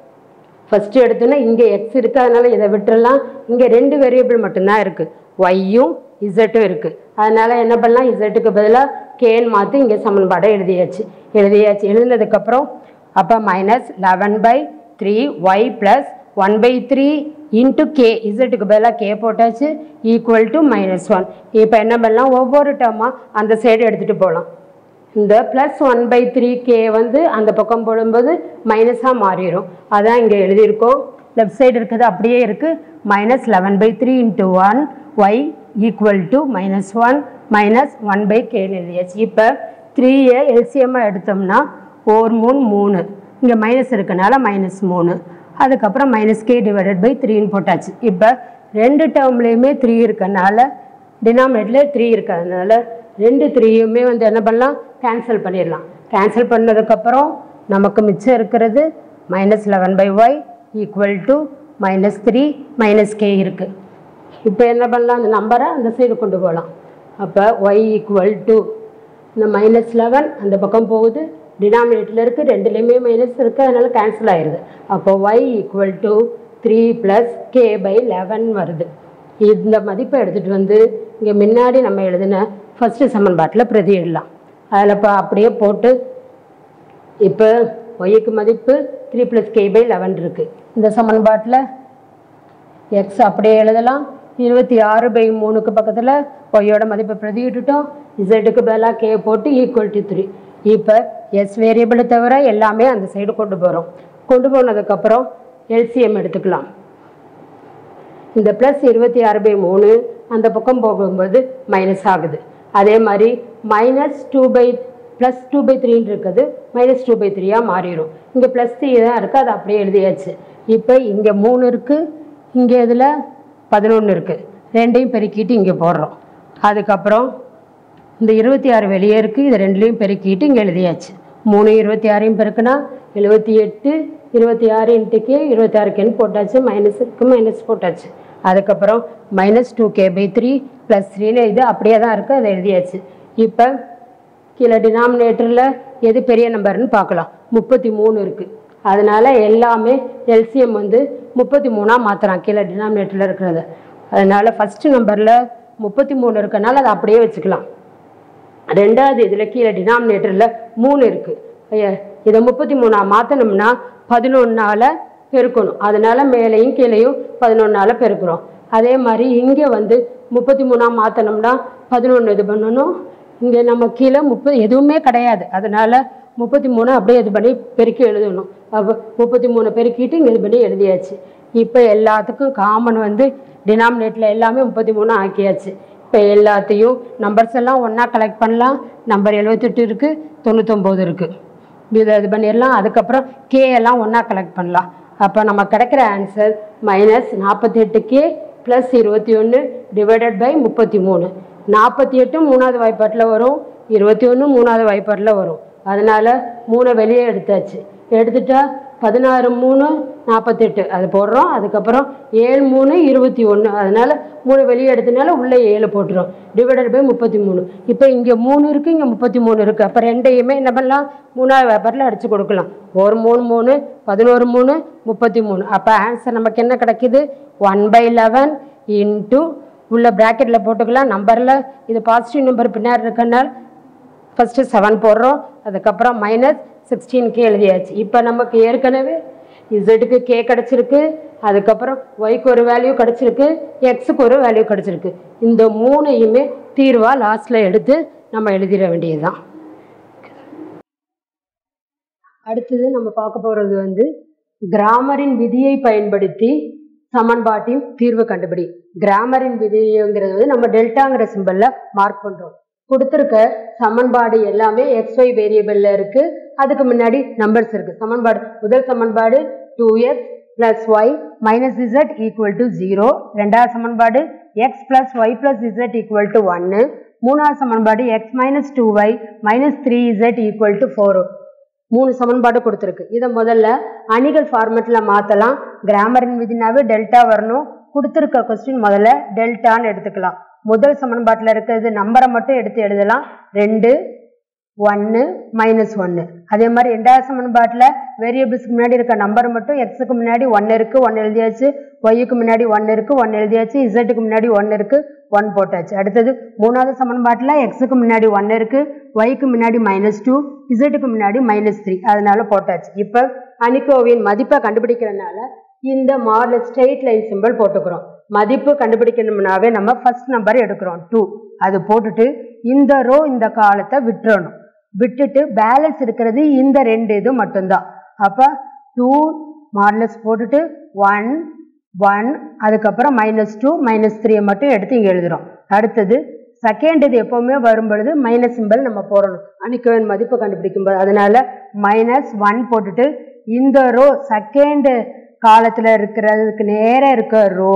ஃபஸ்ட்டு எடுத்தோன்னா இங்கே எக்ஸ் இருக்குது அதனால் இதை விட்டுறலாம் இங்கே ரெண்டு வேரியபிள் மட்டும்தான் இருக்குது ஒய்யும் இசட்டும் இருக்குது அதனால் என்ன பண்ணலாம் இசட்டுக்கு பதிலாக கேன்னு மாற்றி இங்கே சமன்பாடை எழுதியாச்சு எழுதியாச்சு எழுதினதுக்கப்புறம் அப்போ minus eleven by three Y plus one by three into K இசட்டுக்கு பதிலாக கே போட்டாச்சு ஈக்குவல் டு மைனஸ் ஒன் இப்போ என்ன பண்ணலாம் ஒவ்வொரு டேர்மாக அந்த சைடு எடுத்துகிட்டு போகலாம் இந்த plus one by three K வந்து அந்த பக்கம் போடும்போது மைனஸாக மாறிடும் அதான் இங்கே எழுதியிருக்கோம் லெஃப்ட் சைடு இருக்கிறது அப்படியே இருக்குது minus eleven by three into one Y equal to minus one minus one by கேன்னு எழுதியாச்சு இப்போ த்ரீயை எல்சிஎம்மாக எடுத்தோம்னா ஒரு மூணு மூணு இங்கே மைனஸ் இருக்கனால மைனஸ் மூணு அதுக்கப்புறம் மைனஸ் கே டிவைடட் பை த்ரீன்னு போட்டாச்சு இப்போ ரெண்டு டேர்ம்லேயுமே த்ரீ இருக்கனால டினாமினேட்டில் த்ரீ இருக்கிறதுனால ரெண்டு த்ரீயுமே வந்து என்ன பண்ணலாம் கேன்சல் பண்ணிடலாம் கேன்சல் பண்ணதுக்கப்புறம் நமக்கு மிச்சம் இருக்கிறது minus eleven by Y equal to minus three minus K இருக்குது இப்போ என்ன பண்ணலாம் அந்த நம்பரை அந்த சைடு கொண்டு போகலாம் அப்போ ஒய் ஈக்குவல் டு இந்த மைனஸ் லெவன் அந்த பக்கம் போகுது டினாமினேட்டில் இருக்குது ரெண்டுலேயுமே மைனஸ் இருக்குது அதனால் கேன்சல் ஆயிடுது அப்போ Y equal to three plus K by eleven வருது இந்த மதிப்பை எடுத்துகிட்டு வந்து இங்கே முன்னாடி நம்ம எழுதின ஃபஸ்ட்டு சமன்பாட்டில் பிரதியிடலாம் அதில் இப்போ அப்படியே போட்டு இப்போ ஒய்க்கு மதிப்பு three plus K by eleven இருக்குது இந்த சமன்பாட்டில் எக்ஸ் அப்படியே எழுதலாம் இருபத்தி ஆறு பை மூணுக்கு பக்கத்தில் ஒய்யோட மதிப்பை பிரதியிட்டுட்டோம் இசட்டுக்கு பதிலாக கே போட்டு ஈக்குவல் டு த்ரீ இப்போ எஸ் வேரியபிளை தவிர எல்லாமே அந்த சைடு கொண்டு போகிறோம் கொண்டு போனதுக்கப்புறம் எல்சிஎம் எடுத்துக்கலாம் இந்த ப்ளஸ் இருபத்தி ஆறு பை மூணு அந்த பக்கம் போகும்போது மைனஸ் ஆகுது அதே மாதிரி minus two by plus two by த்ரீன்னு இருக்குது மைனஸ் டூ பை த்ரீயாக மாறிடும் இங்கே ப்ளஸ் த்ரீ தான் இருக்குது அது அப்படியே எழுதியாச்சு இப்போ இங்கே மூணு இருக்குது இங்கே இதில் பதினொன்று இருக்குது ரெண்டையும் பெருக்கிட்டு இங்கே போடுறோம் அதுக்கப்புறம் இந்த இருபத்தி ஆறு வெளியே இருக்குது இது ரெண்டுலேயும் பெருக்கிட்டு இங்கே எழுதியாச்சு மூணு இருபத்தி ஆறையும் பெருக்குனா எழுபத்தி எட்டு இருபத்தி ஆறு இன்ட்டுக்கு இருபத்தி ஆறுக்குன்னு போட்டாச்சு மைனஸுக்கு மைனஸ் போட்டாச்சு அதுக்கப்புறம் minus two K by three plus த்ரீன்னு இது அப்படியே தான் இருக்குது அதை எழுதியாச்சு இப்போ கீழே டினாமினேட்டரில் எது பெரிய நம்பர்னு பார்க்கலாம் முப்பத்தி மூணு இருக்குது அதனால் எல்லாமே எல்சிஎம் வந்து முப்பத்தி மூணாக மாற்றுறான் கீழே டினாமினேட்டரில் இருக்கிறத அதனால் ஃபஸ்ட்டு நம்பரில் முப்பத்தி மூணு இருக்கனால அதை அப்படியே வச்சுக்கலாம் ரெண்டாவது இதில் கீழே டினாமினேட்டரில் மூணு இருக்குது இதை முப்பத்தி மூணாக மாற்றினோம்னா பதினொன்றால் பெருக்கணும் அதனால் மேலேயும் கீழேயும் பதினொன்றால் பெருக்கிறோம் அதே மாதிரி இங்கே வந்து முப்பத்தி மூணாக மாற்றினோம்னா பதினொன்று இது பண்ணணும் இங்கே நம்ம கீழே முப்பது எதுவுமே கிடையாது அதனால் முப்பத்தி மூணு அப்படியே இது பண்ணி பெருக்கி எழுதணும் அப்போ முப்பத்தி மூணு பெருக்கிட்டு இங்கே இது பண்ணி எழுதியாச்சு இப்போ எல்லாத்துக்கும் காமன் வந்து டினாமினேட்டில் எல்லாமே முப்பத்தி மூணு ஆக்கியாச்சு இப்போ எல்லாத்தையும் நம்பர்ஸ் எல்லாம் ஒன்றா கலெக்ட் பண்ணலாம் நம்பர் எழுபத்தெட்டு இருக்குது தொண்ணூத்தொம்பது இருக்குது இதை இது பண்ணிடலாம் அதுக்கப்புறம் கே எல்லாம் ஒன்றா கலெக்ட் பண்ணலாம் அப்போ நம்ம கிடைக்கிற ஆன்சர் மைனஸ் நாற்பத்தெட்டு கே ப்ளஸ் இருபத்தி ஒன்று டிவைடட் பை முப்பத்தி மூணு நாற்பத்தி எட்டு மூணாவது வாய்ப்பாட்டில் வரும் இருபத்தி ஒன்று மூணாவது வாய்ப்பாட்டில் வரும் அதனால் மூணை வெளியே எடுத்தாச்சு எடுத்துட்டா பதினாறு மூணு நாற்பத்தெட்டு அது போடுறோம் அதுக்கப்புறம் ஏழு மூணு இருபத்தி ஒன்று அதனால் மூணு வெளியே எடுத்தனால உள்ளே ஏழு போட்டுரும் டிவைடட் பை முப்பத்தி மூணு இப்போ இங்கே மூணு இருக்குது இங்கே முப்பத்தி மூணு இருக்குது அப்போ ரெண்டையுமே என்ன பண்ணலாம் மூணாவது பேப்பரில் அடித்து கொடுக்கலாம் ஒரு மூணு மூணு பதினோரு மூணு முப்பத்தி மூணு அப்போ ஆன்சர் நமக்கு என்ன கிடைக்குது ஒன் பை லெவன் இன்ட்டு உள்ள ப்ராக்கெட்டில் போட்டுக்கலாம் நம்பரில் இது பாசிட்டிவ் நம்பர் பின்னாடி இருக்கனால ஃபஸ்ட்டு செவன் போடுறோம் அதுக்கப்புறம் மைனஸ் சிக்ஸ்டீன் கே எழுதியாச்சு இப்போ நமக்கு ஏற்கனவே இசட்டுக்கு கே கிடச்சிருக்கு அதுக்கப்புறம் ஒய்க்கு ஒரு வேல்யூ கிடச்சிருக்கு எக்ஸுக்கு ஒரு வேல்யூ கிடச்சிருக்கு இந்த மூணையுமே தீர்வாக லாஸ்ட்டில் எடுத்து நம்ம எழுதிட வேண்டியதுதான் அடுத்தது நம்ம பார்க்க போகிறது வந்து கிராமரின் விதியை பயன்படுத்தி சமன்பாட்டின் தீர்வு கண்டுபிடி கிராமரின் விதிங்கிறது வந்து நம்ம டெல்டாங்கிற சிம்பலில் மார்க் பண்ணுறோம் கொடுத்துருக்க சமன்பாடு எல்லாமே எக்ஸ்ஒய் வேரியபிளில் இருக்கு அதுக்கு முன்னாடி நம்பர்ஸ் இருக்கு சமன்பாடு முதல் சமன்பாடு two X plus Y minus Z equal to zero ரெண்டாவது சமன்பாடு X plus Y plus Z equal to ஒன்று மூணாவது சமன்பாடு X minus two Y minus three Z equal to four மூணு சமன்பாடு கொடுத்துருக்கு இதை முதல்ல அணிகள் ஃபார்மேட்டில் மாற்றலாம் கிராமரின் விதினாவே டெல்டா வரணும் கொடுத்துருக்க கொஸ்டின் முதல்ல டெல்டான்னு எடுத்துக்கலாம் முதல் சமன்பாட்டில் இருக்கிறது நம்பரை மட்டும் எடுத்து எழுதலாம் ரெண்டு ஒன்று மைனஸ் ஒன்று அதே மாதிரி ரெண்டாவது சமன்பாட்டில் வேரியபிள்ஸ்க்கு முன்னாடி இருக்க நம்பர் மட்டும் எக்ஸுக்கு முன்னாடி ஒன்று இருக்குது ஒன்று எழுதியாச்சு ஒய்யுக்கு முன்னாடி ஒன்று இருக்குது ஒன்று எழுதியாச்சு இசட்டுக்கு முன்னாடி ஒன்று இருக்குது ஒன் போட்டாச்சு அடுத்தது மூணாவது சமன்பாட்டில் எக்ஸுக்கு முன்னாடி ஒன்று இருக்குது ஒய்க்கு முன்னாடி மைனஸ் டூ இசட்டுக்கு முன்னாடி மைனஸ் த்ரீ அதனால போட்டாச்சு இப்போ அணிக்கோவின் மதிப்பை கண்டுபிடிக்கிறதுனால இந்த மாடல் ஸ்ட்ரெயிட் லைன் சிம்பிள் போட்டுக்கிறோம் மதிப்பு கண்டுபிடிக்கணும்னாவே நம்ம ஃபர்ஸ்ட் நம்பர் எடுக்கிறோம் டூ அது போட்டுட்டு இந்த ரோ இந்த காலத்தை விட்டுறணும் விட்டுட்டு பேலன்ஸ் இருக்கிறது இந்த ரெண்டு இது மட்டும்தான் அப்போ டூ மாடலஸ் போட்டுட்டு ஒன் ஒன் அதுக்கப்புறம் மைனஸ் டூ மைனஸ் த்ரீயை மட்டும் எடுத்து இங்கே எழுதுகிறோம் அடுத்தது செகண்ட் இது எப்போவுமே வரும் பொழுது மைனஸ் சிம்பிள் நம்ம போடணும் அணிக்கவன் மதிப்பு கண்டுபிடிக்கும் போது அதனால மைனஸ் ஒன் போட்டுட்டு இந்த ரோ செகண்ட் காலத்தில் இருக்கிறதுக்கு நேராக இருக்க ரோ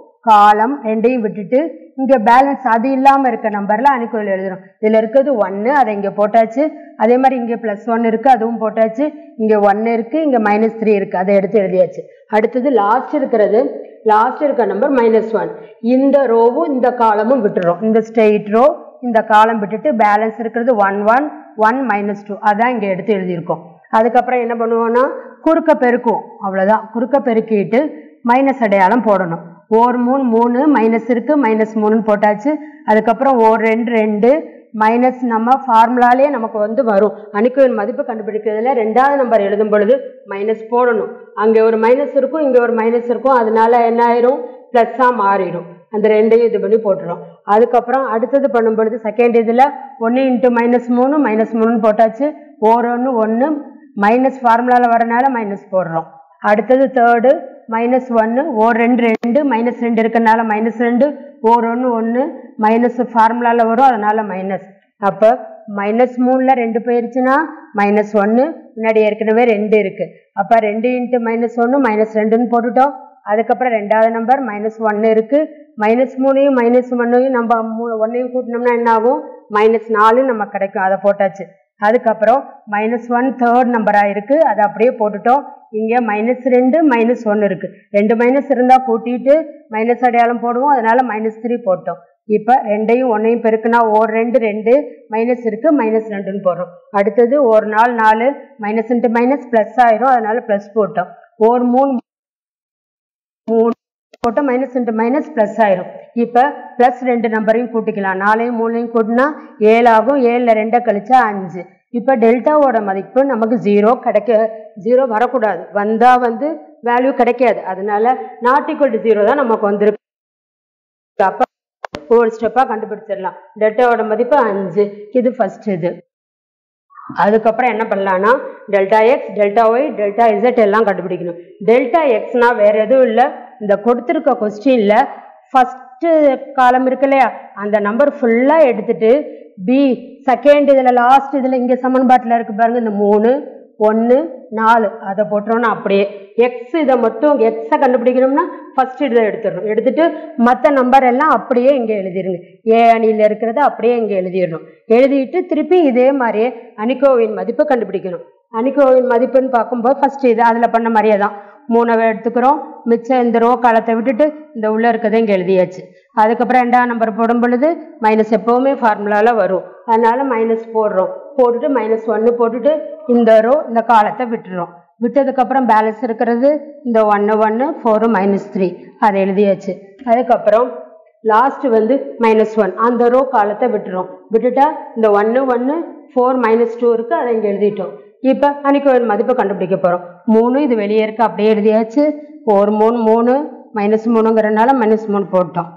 காலம் ரெண்டையும் விட்டுட்டு இங்கே பேலன்ஸ் அது இல்லாமல் இருக்க நம்பரில் அணுக்கோயில் எழுதுறோம் இதில் இருக்கிறது ஒன்று அதை இங்கே போட்டாச்சு அதே மாதிரி இங்கே ப்ளஸ் ஒன் இருக்குது அதுவும் போட்டாச்சு இங்கே ஒன்று இருக்குது இங்கே மைனஸ் த்ரீ இருக்குது அதை எடுத்து எழுதியாச்சு அடுத்தது லாஸ்ட் இருக்கிறது லாஸ்ட் இருக்க நம்பர் மைனஸ் ஒன் இந்த ரோவும் இந்த காலமும் விட்டுறோம் இந்த ஸ்ட்ரெயிட் ரோ இந்த காலம் விட்டுட்டு பேலன்ஸ் இருக்கிறது one one one minus two அதான் இங்கே எடுத்து எழுதியிருக்கோம் அதுக்கப்புறம் என்ன பண்ணுவோம்னா குறுக்க பெருக்குவோம் அவ்வளோதான் குறுக்க பெருக்கிட்டு மைனஸ் அடையாளம் போடணும் ஓர் மூணு மூணு மைனஸ் இருக்குது மைனஸ் மூணுன்னு போட்டாச்சு அதுக்கப்புறம் ஓர் ரெண்டு ரெண்டு மைனஸ் நம்ம ஃபார்முலாலே நமக்கு வந்து வரும் அணுக்குவின் மதிப்பு கண்டுபிடிக்கிறதுல ரெண்டாவது நம்பர் எழுதும் பொழுது மைனஸ் போடணும் அங்கே ஒரு மைனஸ் இருக்கும் இங்கே ஒரு மைனஸ் இருக்கும் அதனால என்ன ஆயிரும் ப்ளஸ்ஸாக மாறிடும் அந்த ரெண்டையும் இது பண்ணி போட்டுரும் அதுக்கப்புறம் அடுத்தது பண்ணும் பொழுது செகண்ட் இதில் ஒன்று இன்ட்டு மைனஸ் மூணு மைனஸ் மூணுன்னு போட்டாச்சு ஓர் ஒன்று ஒன்று மைனஸ் ஃபார்முலாவில் வரனால மைனஸ் போடுறோம் அடுத்தது தேர்டு மைனஸ் ஒன்று ஓர் ரெண்டு ரெண்டு மைனஸ் ரெண்டு இருக்கனால மைனஸ் ரெண்டு ஓர் ஒன்று ஒன்று மைனஸ் ஃபார்முலாவில் வரும் அதனால மைனஸ் அப்போ மைனஸ் மூணில் ரெண்டு போயிருச்சுன்னா மைனஸ் ஒன்று முன்னாடி ஏற்கனவே ரெண்டு இருக்குது அப்போ ரெண்டு இன்ட்டு மைனஸ் ஒன்று மைனஸ் ரெண்டுன்னு போட்டுட்டோம் அதுக்கப்புறம் ரெண்டாவது நம்பர் மைனஸ் ஒன்று இருக்குது மைனஸ் மூணையும் மைனஸ் ஒன்னையும் நம்ம மூ ஒன்றையும் கூட்டினோம்னா என்ன ஆகும் மைனஸ் நாலு நமக்கு கிடைக்கும் அதை போட்டாச்சு அதுக்கப்புறம் மைனஸ் ஒன் தேர்ட் நம்பராக இருக்குது அதை அப்படியே போட்டுட்டோம் இங்கே மைனஸ் ரெண்டு மைனஸ் ஒன்று இருக்குது ரெண்டு மைனஸ் இருந்தால் கூட்டிட்டு மைனஸ் அடையாளம் போடுவோம் அதனால மைனஸ் த்ரீ போட்டோம் இப்போ ரெண்டையும் ஒன்றையும் பெருக்குனா ஓர் ரெண்டு ரெண்டு மைனஸ் இருக்குது மைனஸ் ரெண்டுன்னு போடுறோம் அடுத்தது ஒரு நாள் நாலு மைனஸ் இன்ட்டு மைனஸ் ப்ளஸ் ஆயிரும் அதனால ப்ளஸ் போட்டோம் ஓர் மூணு மூணு போட்டால் மைனஸ் இன்ட்டு மைனஸ் ப்ளஸ் ஆயிரும் இப்போ ப்ளஸ் ரெண்டு நம்பரையும் கூட்டிக்கலாம் நாலையும் மூணையும் கூட்டினா ஏழு ஆகும் ஏழில் ரெண்டை கழிச்சா அஞ்சு இப்போ டெல்டாவோட மதிப்பு நமக்கு ஜீரோ கிடைக்க ஜீரோ வரக்கூடாது வந்தால் வந்து வேல்யூ கிடைக்காது அதனால நாட் ஈக்குவல் டு ஜீரோ தான் நமக்கு வந்திருக்கு அப்போ ஒவ்வொரு ஸ்டெப்பாக கண்டுபிடிச்சிடலாம் டெல்டாவோட மதிப்பு அஞ்சு இது ஃபர்ஸ்ட் இது அதுக்கப்புறம் என்ன பண்ணலான்னா delta X delta Y delta Z எல்லாம் கண்டுபிடிக்கணும் டெல்டா எக்ஸ்னா வேற எதுவும் இல்லை இந்த கொடுத்துருக்க கொஸ்டின்ல ஃபஸ்ட்டு காலம் இருக்கு இல்லையா அந்த நம்பர் ஃபுல்லாக எடுத்துட்டு பி செகண்ட் இதில் லாஸ்ட் இதில் இங்கே சமன்பாட்டில் இருக்கு பாருங்க இந்த மூணு ஒன்று நாலு அதை போட்டுறோம்னா அப்படியே எக்ஸ் இதை மட்டும் எக்ஸை கண்டுபிடிக்கணும்னா ஃபர்ஸ்ட் இதை எடுத்துடணும் எடுத்துட்டு மற்ற நம்பர் எல்லாம் அப்படியே இங்கே எழுதிருங்க ஏ அணியில் இருக்கிறத அப்படியே இங்கே எழுதிடணும் எழுதிட்டு திருப்பி இதே மாதிரியே அனிகோவின் மதிப்பு கண்டுபிடிக்கணும் அனிகோவின் மதிப்புன்னு பார்க்கும்போது ஃபர்ஸ்ட் இது அதில் பண்ண மாதிரியே தான் மூணை எடுத்துக்கிறோம் மிச்சம் இந்த ரோ காலத்தை விட்டுட்டு இந்த உள்ள இருக்கிறத இங்கே எழுதியாச்சு அதுக்கப்புறம் ரெண்டாம் நம்பர் போடும் பொழுது மைனஸ் எப்போவுமே ஃபார்முலாவில் வரும் அதனால மைனஸ் போடுறோம் போட்டுட்டு மைனஸ் ஒன்று போட்டுட்டு இந்த ரோ இந்த காலத்தை விட்டுறோம் விட்டதுக்கப்புறம் பேலன்ஸ் இருக்கிறது இந்த ஒன்று ஒன்று ஃபோரு மைனஸ் த்ரீ அதை எழுதியாச்சு அதுக்கப்புறம் லாஸ்ட் வந்து மைனஸ் ஒன் அந்த ரோ காலத்தை விட்டுறோம் விட்டுட்டா இந்த ஒன்று ஒன்று ஃபோர் மைனஸ் டூ இருக்குது அதை இங்கே எழுதிட்டோம் இப்போ அணிக்கோவின் மதிப்பை கண்டுபிடிக்க போகிறோம் மூணு இது வெளியே இருக்கு அப்படியே எழுதியாச்சு ஒரு மூணு மூணு மைனஸ் மூணுங்கிறனால மைனஸ் மூணு போட்டோம்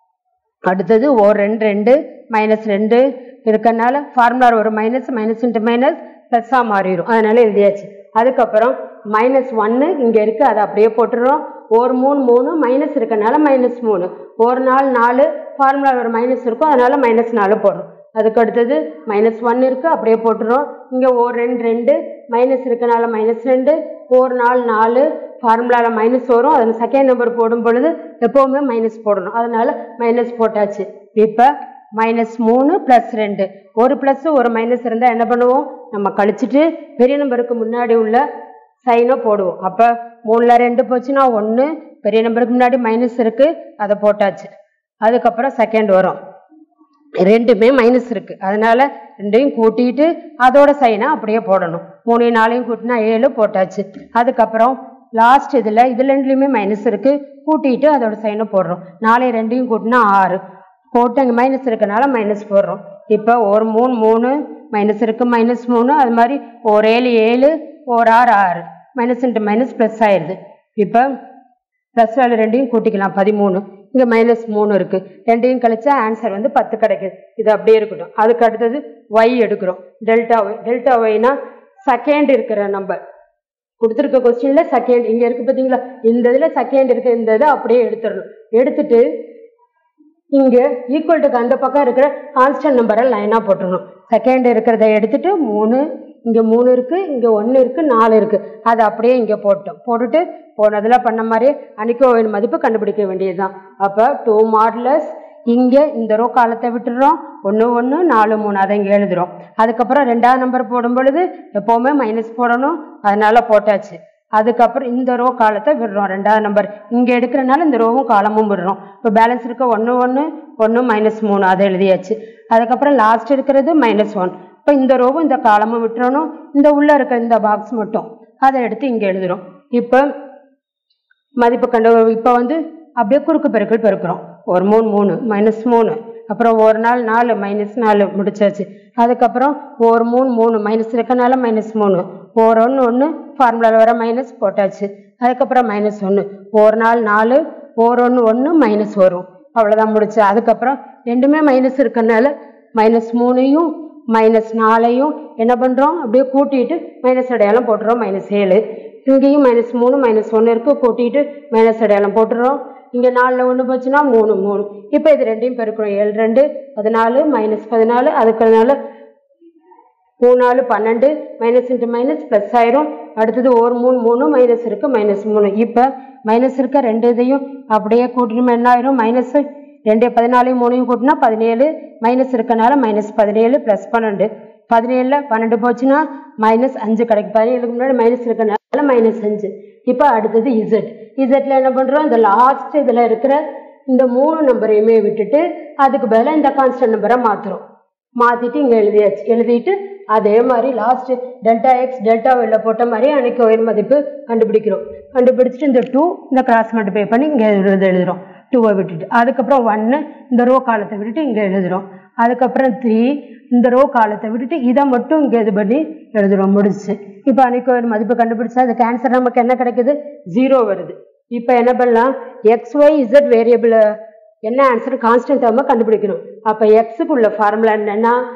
அடுத்தது ஓர் ரெண்டு ரெண்டு மைனஸ் ரெண்டு இருக்கறனால ஃபார்முலா ஒரு மைனஸ் மைனஸ் இன்ட்டு மைனஸ் ப்ளஸ்ஸாக மாறிடும் அதனால எழுதியாச்சு அதுக்கப்புறம் மைனஸ் ஒன்று இங்கே இருக்குது அதை அப்படியே போட்டுடுறோம் ஒரு மூணு மூணு மைனஸ் இருக்கறனால மைனஸ் மூணு ஒரு நாள் நாலு ஃபார்முலா ஒரு மைனஸ் இருக்கும் அதனால மைனஸ் நாலு போடுறோம் அதுக்கு அடுத்தது மைனஸ் ஒன் இருக்குது அப்படியே போட்டுறோம் இங்கே ஒரு ரெண்டு ரெண்டு மைனஸ் இருக்கனால மைனஸ் ரெண்டு ஒரு நாள் நாலு ஃபார்முலாவில் மைனஸ் வரும் அதில் செகண்ட் நம்பர் போடும் பொழுது எப்போவுமே மைனஸ் போடணும் அதனால மைனஸ் போட்டாச்சு இப்போ மைனஸ் மூணு ப்ளஸ் ரெண்டு ஒரு ப்ளஸ் ஒரு மைனஸ் இருந்தால் என்ன பண்ணுவோம் நம்ம கழிச்சிட்டு பெரிய நம்பருக்கு முன்னாடி உள்ள சைனை போடுவோம் அப்போ மூணில் ரெண்டு போச்சுன்னா ஒன்று பெரிய நம்பருக்கு முன்னாடி மைனஸ் இருக்குது அதை போட்டாச்சு அதுக்கப்புறம் செகண்ட் வரும் ரெண்டுமே மைனஸ் இருக்கு அதனால ரெண்டையும் கூட்டிட்டு அதோட சைனை அப்படியே போடணும் மூணு நாளையும் கூட்டினா ஏழு போட்டாச்சு அதுக்கப்புறம் லாஸ்ட் இதில் இதில் ரெண்டுலையுமே மைனஸ் இருக்கு கூட்டிட்டு அதோட சைனை போடுறோம் நாளை ரெண்டையும் கூட்டினா ஆறு போட்டு அங்கே மைனஸ் இருக்கனால மைனஸ் போடுறோம் இப்போ ஒரு மூணு மூணு மைனஸ் இருக்கு மைனஸ் மூணு அது மாதிரி ஒரு ஏழு ஏழு ஒரு ஆறு ஆறு மைனஸ் இன்ட்டு மைனஸ் ப்ளஸ் ஆயிடுது இப்போ ப்ளஸ் வேல்யூ ரெண்டையும் கூட்டிக்கலாம் பதிமூணு இங்கே மைனஸ் மூணு இருக்குது ரெண்டையும் கழிச்சா ஆன்சர் வந்து பத்து கிடைக்குது இது அப்படியே இருக்கட்டும் அதுக்கு அடுத்தது ஒய் எடுக்கிறோம் டெல்டா ஒய் டெல்டா ஒய்னா செகண்ட் இருக்கிற நம்பர் கொடுத்துருக்க கொஸ்டினில் செகண்ட் இங்கே இருக்குது பார்த்தீங்களா இந்த இதில் செகண்ட் இருக்கு இந்த இதை அப்படியே எடுத்துடணும் எடுத்துட்டு இங்கே ஈக்குவல்ட்டுக்கு அந்த பக்கம் இருக்கிற கான்ஸ்டன்ட் நம்பரை லைனாக போட்டுடணும் செகண்ட் இருக்கிறத எடுத்துட்டு மூணு இங்கே மூணு இருக்குது இங்கே ஒன்று இருக்குது நாலு இருக்குது அதை அப்படியே இங்கே போட்டோம் போட்டுட்டு போனதில் பண்ண மாதிரி அணிக்கோவின் மதிப்பு கண்டுபிடிக்க வேண்டியது தான் அப்போ டூ மாடலஸ் இங்கே இந்த ரோ காலத்தை விட்டுடுறோம் ஒன்று ஒன்று நாலு மூணு அதை இங்கே எழுதுறோம் அதுக்கப்புறம் ரெண்டாவது நம்பர் போடும் பொழுது எப்போவுமே மைனஸ் போடணும் அதனால போட்டாச்சு அதுக்கப்புறம் இந்த ரோ காலத்தை விடுறோம் ரெண்டாவது நம்பர் இங்கே எடுக்கிறனால இந்த ரோவும் காலமும் விடுறோம் இப்போ பேலன்ஸ் இருக்க ஒன்று ஒன்று ஒன்று மைனஸ் மூணு அதை எழுதியாச்சு அதுக்கப்புறம் லாஸ்ட் இருக்கிறது மைனஸ் ஒன் இப்போ இந்த ரோவும் இந்த காலமும் விட்டுறணும் இந்த உள்ளே இருக்க இந்த பாக்ஸ் மட்டும் அதை எடுத்து இங்கே எழுதுறோம் இப்போ மதிப்பு கண்டு இப்போ வந்து அப்படியே குறுக்கு பெருக்கல் பெருக்கிறோம் ஒரு மூணு மூணு மைனஸ் மூணு அப்புறம் ஒரு நாள் நாலு மைனஸ் நாலு முடிச்சாச்சு அதுக்கப்புறம் ஒரு மூணு மூணு மைனஸ் இருக்கனால மைனஸ் மூணு ஒரு ஒன்று ஒன்று ஃபார்முலாவில் வர மைனஸ் போட்டாச்சு அதுக்கப்புறம் மைனஸ் ஒன்று ஒரு நாள் நாலு ஒரு ஒன்று ஒன்று மைனஸ் வரும் அவ்வளோதான் முடிச்சு அதுக்கப்புறம் ரெண்டுமே மைனஸ் இருக்கனால மைனஸ் மூணையும் மைனஸ் நாலையும் என்ன பண்ணுறோம் அப்படியே கூட்டிட்டு மைனஸ் அடையாளம் போட்டுறோம் மைனஸ் ஏழு இங்கேயும் மைனஸ் மூணு மைனஸ் ஒன்று இருக்குது கூட்டிட்டு மைனஸ் அடையாளம் போட்டுறோம் இங்கே நாலில் ஒன்று போச்சுன்னா மூணு மூணு இப்போ இது ரெண்டையும் பெருக்கிறோம் ஏழு ரெண்டு பதினாலு மைனஸ் பதினாலு அதுக்கு அதனால மூணு நாலு பன்னெண்டு மைனஸ் இன்ட்டு மைனஸ் ப்ளஸ் ஆயிரும் அடுத்தது ஒரு மூணு மூணு மைனஸ் இருக்குது மைனஸ் மூணு இப்போ மைனஸ் இருக்க ரெண்டு இதையும் அப்படியே கூட்டினோம் என்ன ஆயிரும் மைனஸ் ரெண்டு பதினாலையும் மூணையும் கூட்டினா பதினேழு மைனஸ் இருக்கனால மைனஸ் பதினேழு ப்ளஸ் பன்னெண்டு பதினேழில் பன்னெண்டு போச்சுன்னா மைனஸ் அஞ்சு கிடைக்கும் பதினேழுக்கு முன்னாடி மைனஸ் இருக்கனால மைனஸ் அஞ்சு இப்போ அடுத்தது இசட் இசட்டில் என்ன பண்ணுறோம் இந்த லாஸ்ட் இதில் இருக்கிற இந்த மூணு நம்பரையுமே விட்டுட்டு அதுக்கு பதிலாக இந்த கான்ஸ்டன்ட் நம்பரை மாற்றுறோம் மாற்றிட்டு இங்கே எழுதியாச்சு எழுதிட்டு அதே மாதிரி லாஸ்ட் டெல்டா எக்ஸ் டெல்டா வெளில போட்ட மாதிரி அன்னைக்கு மதிப்பு கண்டுபிடிக்கிறோம் கண்டுபிடிச்சிட்டு இந்த டூ இந்த கிராஸ் மல்டிப்ளை பண்ணி இங்கே எழுது எழுதுறோம் டூவை விட்டுட்டு அதுக்கப்புறம் ஒன்று இந்த ரோ காலத்தை விட்டுட்டு இங்கே எழுதுறோம் அதுக்கப்புறம் த்ரீ இந்த ரோ காலத்தை விட்டுட்டு இதை மட்டும் இங்கே இது பண்ணி எழுதுறோம் முடிச்சு இப்போ அன்னைக்கு மதிப்பு கண்டுபிடிச்சா அதுக்கு ஆன்சர் நமக்கு என்ன கிடைக்குது ஜீரோ வருது இப்போ என்ன பண்ணலாம் எக்ஸ் ஒய் இசட் வேரியபிள் என்ன ஆன்சர் கான்ஸ்டன்ட் டேர்மை கண்டுபிடிக்கணும் அப்போ எக்ஸுக்கு உள்ள ஃபார்முலா என்னன்னா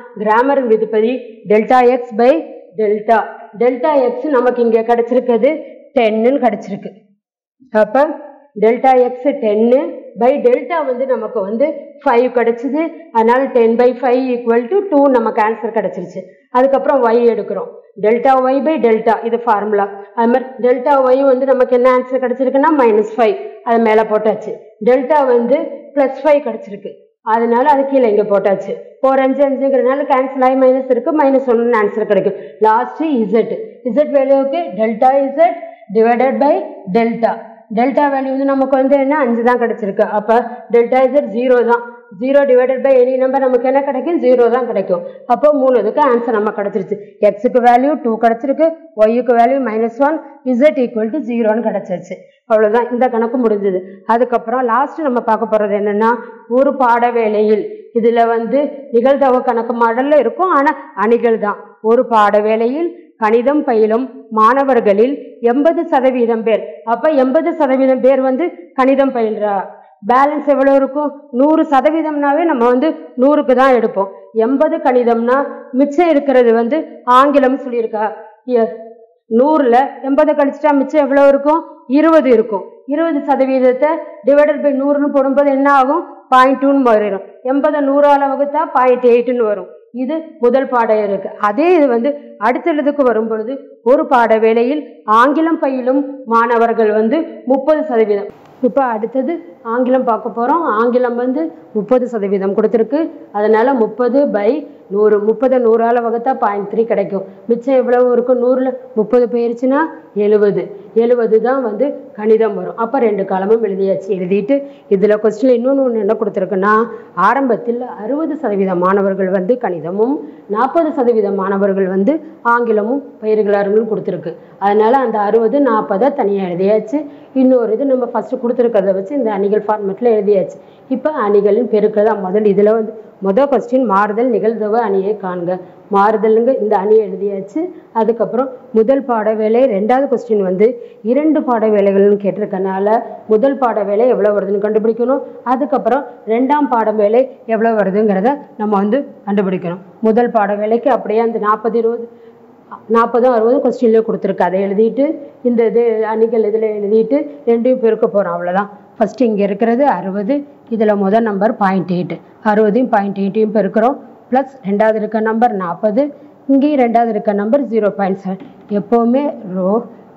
கிராமர் விதிப்படி delta X by delta delta X நமக்கு இங்கே கிடச்சிருக்கிறது டென்னுன்னு கிடச்சிருக்கு அப்போ டெல்டா எக்ஸ் டென்னு பை டெல்டா வந்து நமக்கு வந்து ஃபைவ் கிடச்சிது அதனால் ten by five equal to two நமக்கு ஆன்சர் கிடச்சிருச்சு அதுக்கப்புறம் ஒய் எடுக்கிறோம் டெல்டா ஒய் பை டெல்டா இது ஃபார்முலா அது மாதிரி டெல்டா ஒய் வந்து நமக்கு என்ன ஆன்சர் கிடச்சிருக்குன்னா மைனஸ் ஃபைவ் அது மேலே போட்டாச்சு டெல்டா வந்து ப்ளஸ் ஃபைவ் கிடச்சிருக்கு அதனால அது கீழே இங்கே போட்டாச்சு ஃபோர் அஞ்சு அஞ்சுங்கிறதுனால கேன்சல் ஆகி மைனஸ் இருக்கு மைனஸ் ஒன்று ஆன்சர் கிடைக்கும் லாஸ்ட்டு இசட் இசட் வேல்யூவுக்கு delta Z divided by delta delta value வந்து நமக்கு வந்து என்ன அஞ்சு தான் கிடைச்சிருக்கு அப்போ டெல்டா இசட் ஜீரோ தான் zero divided by any number நமக்கு என்ன கிடைக்கும் ஜீரோ தான் கிடைக்கும் அப்போ மூணு இதுக்கு ஆன்சர் நம்ம கிடச்சிருச்சு எக்ஸுக்கு வேல்யூ டூ கிடச்சிருக்கு ஒய்யுக்கு value minus one Z equal to ஜீரோன்னு கிடச்சிருச்சு அவ்வளோதான் இந்த கணக்கு முடிஞ்சது அதுக்கப்புறம் லாஸ்ட் நம்ம பார்க்க போகிறது என்னென்னா ஒரு பாட வேளையில் இதில் வந்து நிகழ்தகவு கணக்கு மாடலில் இருக்கும் ஆனால் அணிகள் தான் ஒரு பாட வேளையில் கணிதம் பயிலும் மாணவர்களில் எண்பது சதவீதம் பேர் அப்போ எண்பது சதவீதம் பேர் வந்து கணிதம் பயில்றா பேலன்ஸ் எவ்வளோ இருக்கும் நூறு சதவீதம்னாவே நம்ம வந்து நூறுக்கு தான் எடுப்போம் எண்பது கணிதம்னா மிச்சம் இருக்கிறது வந்து ஆங்கிலம் சொல்லியிருக்கா எ- நூறுல எண்பதை கழிச்சிட்டா மிச்சம் எவ்வளோ இருக்கும் இருபது இருக்கும் இருபது சதவீதத்தை டிவைடட் பை நூறுன்னு போடும்போது என்ன ஆகும் பாயிண்ட் டூன்னு மாறிடும் எண்பதை நூறால வகுத்தா பாயிண்ட் எயிட்டுன்னு வரும் இது முதல் பாடம் இருக்கு அதே இது வந்து அடுத்ததுக்கு வரும் பொழுது ஒரு பாட வேளையில் ஆங்கிலம் பயிலும் மாணவர்கள் வந்து முப்பது சதவீதம் இப்போ அடுத்தது ஆங்கிலம் பார்க்க போகிறோம் ஆங்கிலம் வந்து முப்பது சதவீதம் கொடுத்துருக்கு அதனால முப்பது பை நூறு முப்பதை நூறால் வகுத்தா பாயிண்ட் த்ரீ கிடைக்கும் மிச்சம் எவ்வளவு இருக்கும் நூறில் முப்பது போயிருச்சுன்னா எழுபது எழுபது தான் வந்து கணிதம் வரும் அப்போ ரெண்டு காலமும் எழுதியாச்சு எழுதிட்டு இதில் கொஸ்டின் இன்னொன்று ஒன்று என்ன கொடுத்துருக்குன்னா ஆரம்பத்தில் அறுபது சதவீத மாணவர்கள் வந்து கணிதமும் நாற்பது சதவீத மாணவர்கள் வந்து ஆங்கிலமும் பயிர்களாருன்னு கொடுத்துருக்கு அதனால அந்த அறுபது நாற்பதை தனியாக எழுதியாச்சு இன்னொரு இது நம்ம ஃபஸ்ட்டு கொடுத்துருக்கிறத வச்சு இந்த அணிகள் ஃபார்மெட்டில் எழுதியாச்சு இப்போ அணிகளின் பெருக்கள் தான் முதல் இதில் வந்து மொதல் கொஸ்டின் மாறுதல் நிகழ்தகவு அணியை காண்க மாறுதலுங்க இந்த அணியை எழுதியாச்சு அதுக்கப்புறம் முதல் பாட வேலை ரெண்டாவது கொஸ்டின் வந்து இரண்டு பாட வேலைகள்னு கேட்டிருக்கனால முதல் பாட வேலை எவ்வளோ வருதுன்னு கண்டுபிடிக்கணும் அதுக்கப்புறம் ரெண்டாம் பாட வேலை எவ்வளோ வருதுங்கிறத நம்ம வந்து கண்டுபிடிக்கணும் முதல் பாட வேலைக்கு அப்படியே அந்த நாற்பது இருபது நாற்பதும் அறுபதும் கொஸ்டின்லேயே கொடுத்துருக்கு அதை எழுதிட்டு இந்த இது அணிகள் இதில் எழுதிட்டு ரெண்டையும் பெருக்க போகிறோம் அவ்வளோதான் ஃபஸ்ட்டு இங்கே இருக்கிறது அறுபது இதில் முதல் நம்பர் பாயிண்ட் எயிட் அறுபதையும் பாயிண்ட் எயிட்டையும் பெருக்கிறோம் ப்ளஸ் ரெண்டாவது இருக்க நம்பர் நாற்பது இங்கேயும் ரெண்டாவது இருக்க நம்பர் ஜீரோ பாயிண்ட் செவன் எப்போவுமே ரோ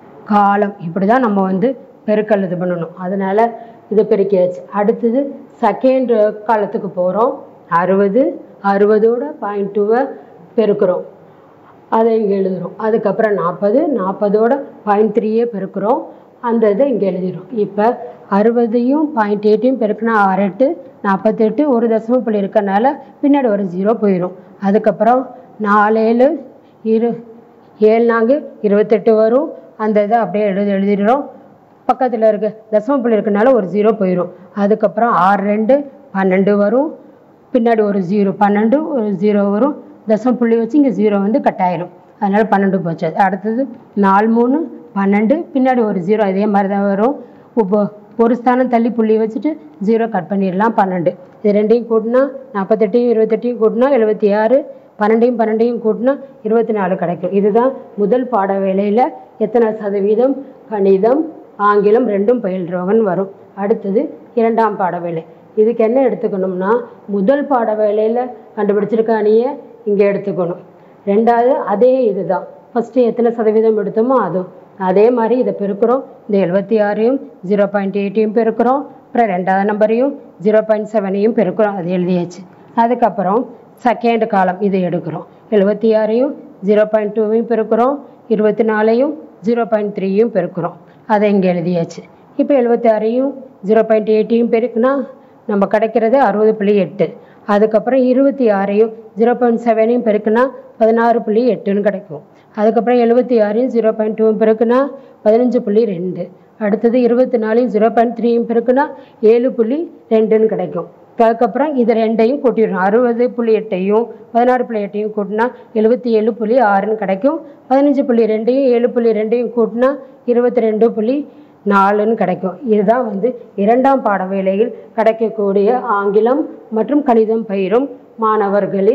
காலம் இப்படி தான் நம்ம வந்து பெருக்கல் இது பண்ணணும் அதனால் இது பெருக்கியாச்சு அடுத்தது செகண்ட் காலத்துக்கு போகிறோம் அறுபது அறுபதோட பாயிண்ட் டூவை பெருக்கிறோம் அதை இங்கே எழுதுகிறோம் அதுக்கப்புறம் நாற்பது நாற்பதோட பாயிண்ட் த்ரீயே பெருக்கிறோம் அந்த இதை இங்கே எழுதிடும் இப்போ அறுபதையும் பாயிண்ட் எயிட்டையும் பெருக்கினா ஆறு எட்டு நாற்பத்தெட்டு ஒரு தசம புள்ளி இருக்கறனால பின்னாடி ஒரு ஜீரோ போயிடும் அதுக்கப்புறம் நாலேழு இரு ஏழு நான்கு இருபத்தெட்டு வரும் அந்த இதை அப்படியே எழுதி எழுதிடுறோம் பக்கத்தில் இருக்க தசம புள்ளி இருக்கனால ஒரு ஜீரோ போயிடும் அதுக்கப்புறம் ஆறு ரெண்டு பன்னெண்டு வரும் பின்னாடி ஒரு ஜீரோ பன்னெண்டு ஒரு ஜீரோ வரும் தசம புள்ளி வச்சு இங்கே ஜீரோ வந்து கட் ஆயிரும் அதனால் பன்னெண்டு போச்சு அடுத்தது நாலு மூணு பன்னெண்டு பின்னாடி ஒரு ஜீரோ இதே மாதிரி தான் வரும் இப்போ ஒரு ஸ்தானம் தள்ளி புள்ளி வச்சுட்டு ஜீரோ கட் பண்ணிடலாம் பன்னெண்டு இது ரெண்டையும் கூட்டினா நாற்பத்தெட்டையும் இருபத்தெட்டையும் கூட்டினா எழுபத்தி ஆறு பன்னெண்டையும் பன்னெண்டையும் கூட்டினா இருபத்தி நாலு கிடைக்கும் இதுதான் முதல் பாட வேலையில் எத்தனை சதவீதம் கணிதம் ஆங்கிலம் ரெண்டும் பயில்றவங்கன்னு வரும் அடுத்தது இரண்டாம் பாட வேலை இதுக்கு என்ன எடுத்துக்கணும்னா முதல் பாட வேலையில் கண்டுபிடிச்சிருக்க அணியை இங்கே எடுத்துக்கணும் ரெண்டாவது அதே இதுதான் ஃபஸ்ட்டு எத்தனை சதவீதம் எடுத்தோமோ அதுவும் அதே மாதிரி இதை பெருக்கிறோம் இந்த எழுபத்தி ஆறையும் ஜீரோ பாயிண்ட் எயிட்டையும் பெருக்கிறோம் அப்புறம் ரெண்டாவது நம்பரையும் ஜீரோ பாயிண்ட் செவனையும் பெருக்கிறோம் அது எழுதியாச்சு அதுக்கப்புறம் செகண்ட் காலம் இதை எடுக்கிறோம் எழுபத்தி ஆறையும் ஜீரோ பாயிண்ட் டூவையும் பெருக்கிறோம் இருபத்தி நாலையும் ஜீரோ பாயிண்ட் த்ரீயும் பெருக்கிறோம் அதை இங்கே எழுதியாச்சு இப்போ எழுபத்தி ஆறையும் ஜீரோ பாயிண்ட் எயிட்டையும் பெருக்குனா நம்ம கிடைக்கிறது அறுபது புள்ளி எட்டு அதுக்கப்புறம் இருபத்தி ஆறையும் ஜீரோ பாயிண்ட் செவனையும் பெருக்குனா பதினாறு புள்ளி எட்டுன்னு கிடைக்கும் அதுக்கப்புறம் எழுபத்தி ஆறையும் ஜீரோ பாயிண்ட் டூவும் பெருக்குனா பதினஞ்சு புள்ளி ரெண்டு அடுத்தது இருபத்தி நாலையும் ஜீரோ பாயிண்ட் த்ரீயும் பெருக்குனா ஏழு புள்ளி ரெண்டுன்னு கிடைக்கும் அதுக்கப்புறம் இது ரெண்டையும் கூட்டிடணும் அறுபது புள்ளி எட்டையும் பதினாறு புள்ளி எட்டையும் கூட்டினா எழுபத்தி ஏழு புள்ளி ஆறுன்னு கிடைக்கும் பதினஞ்சு புள்ளி ரெண்டையும் ஏழு புள்ளி ரெண்டையும் கூட்டினா இருபத்தி ரெண்டு புள்ளி நாலுன்னு கிடைக்கும் இதுதான் வந்து இரண்டாம் பாட வேளையில் கிடைக்கக்கூடிய ஆங்கிலம் மற்றும் கணிதம் பயிரும் மாணவர்களின்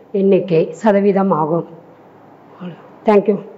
எண்ணிக்கை சதவீதம் ஆகும் தேங்க்யூ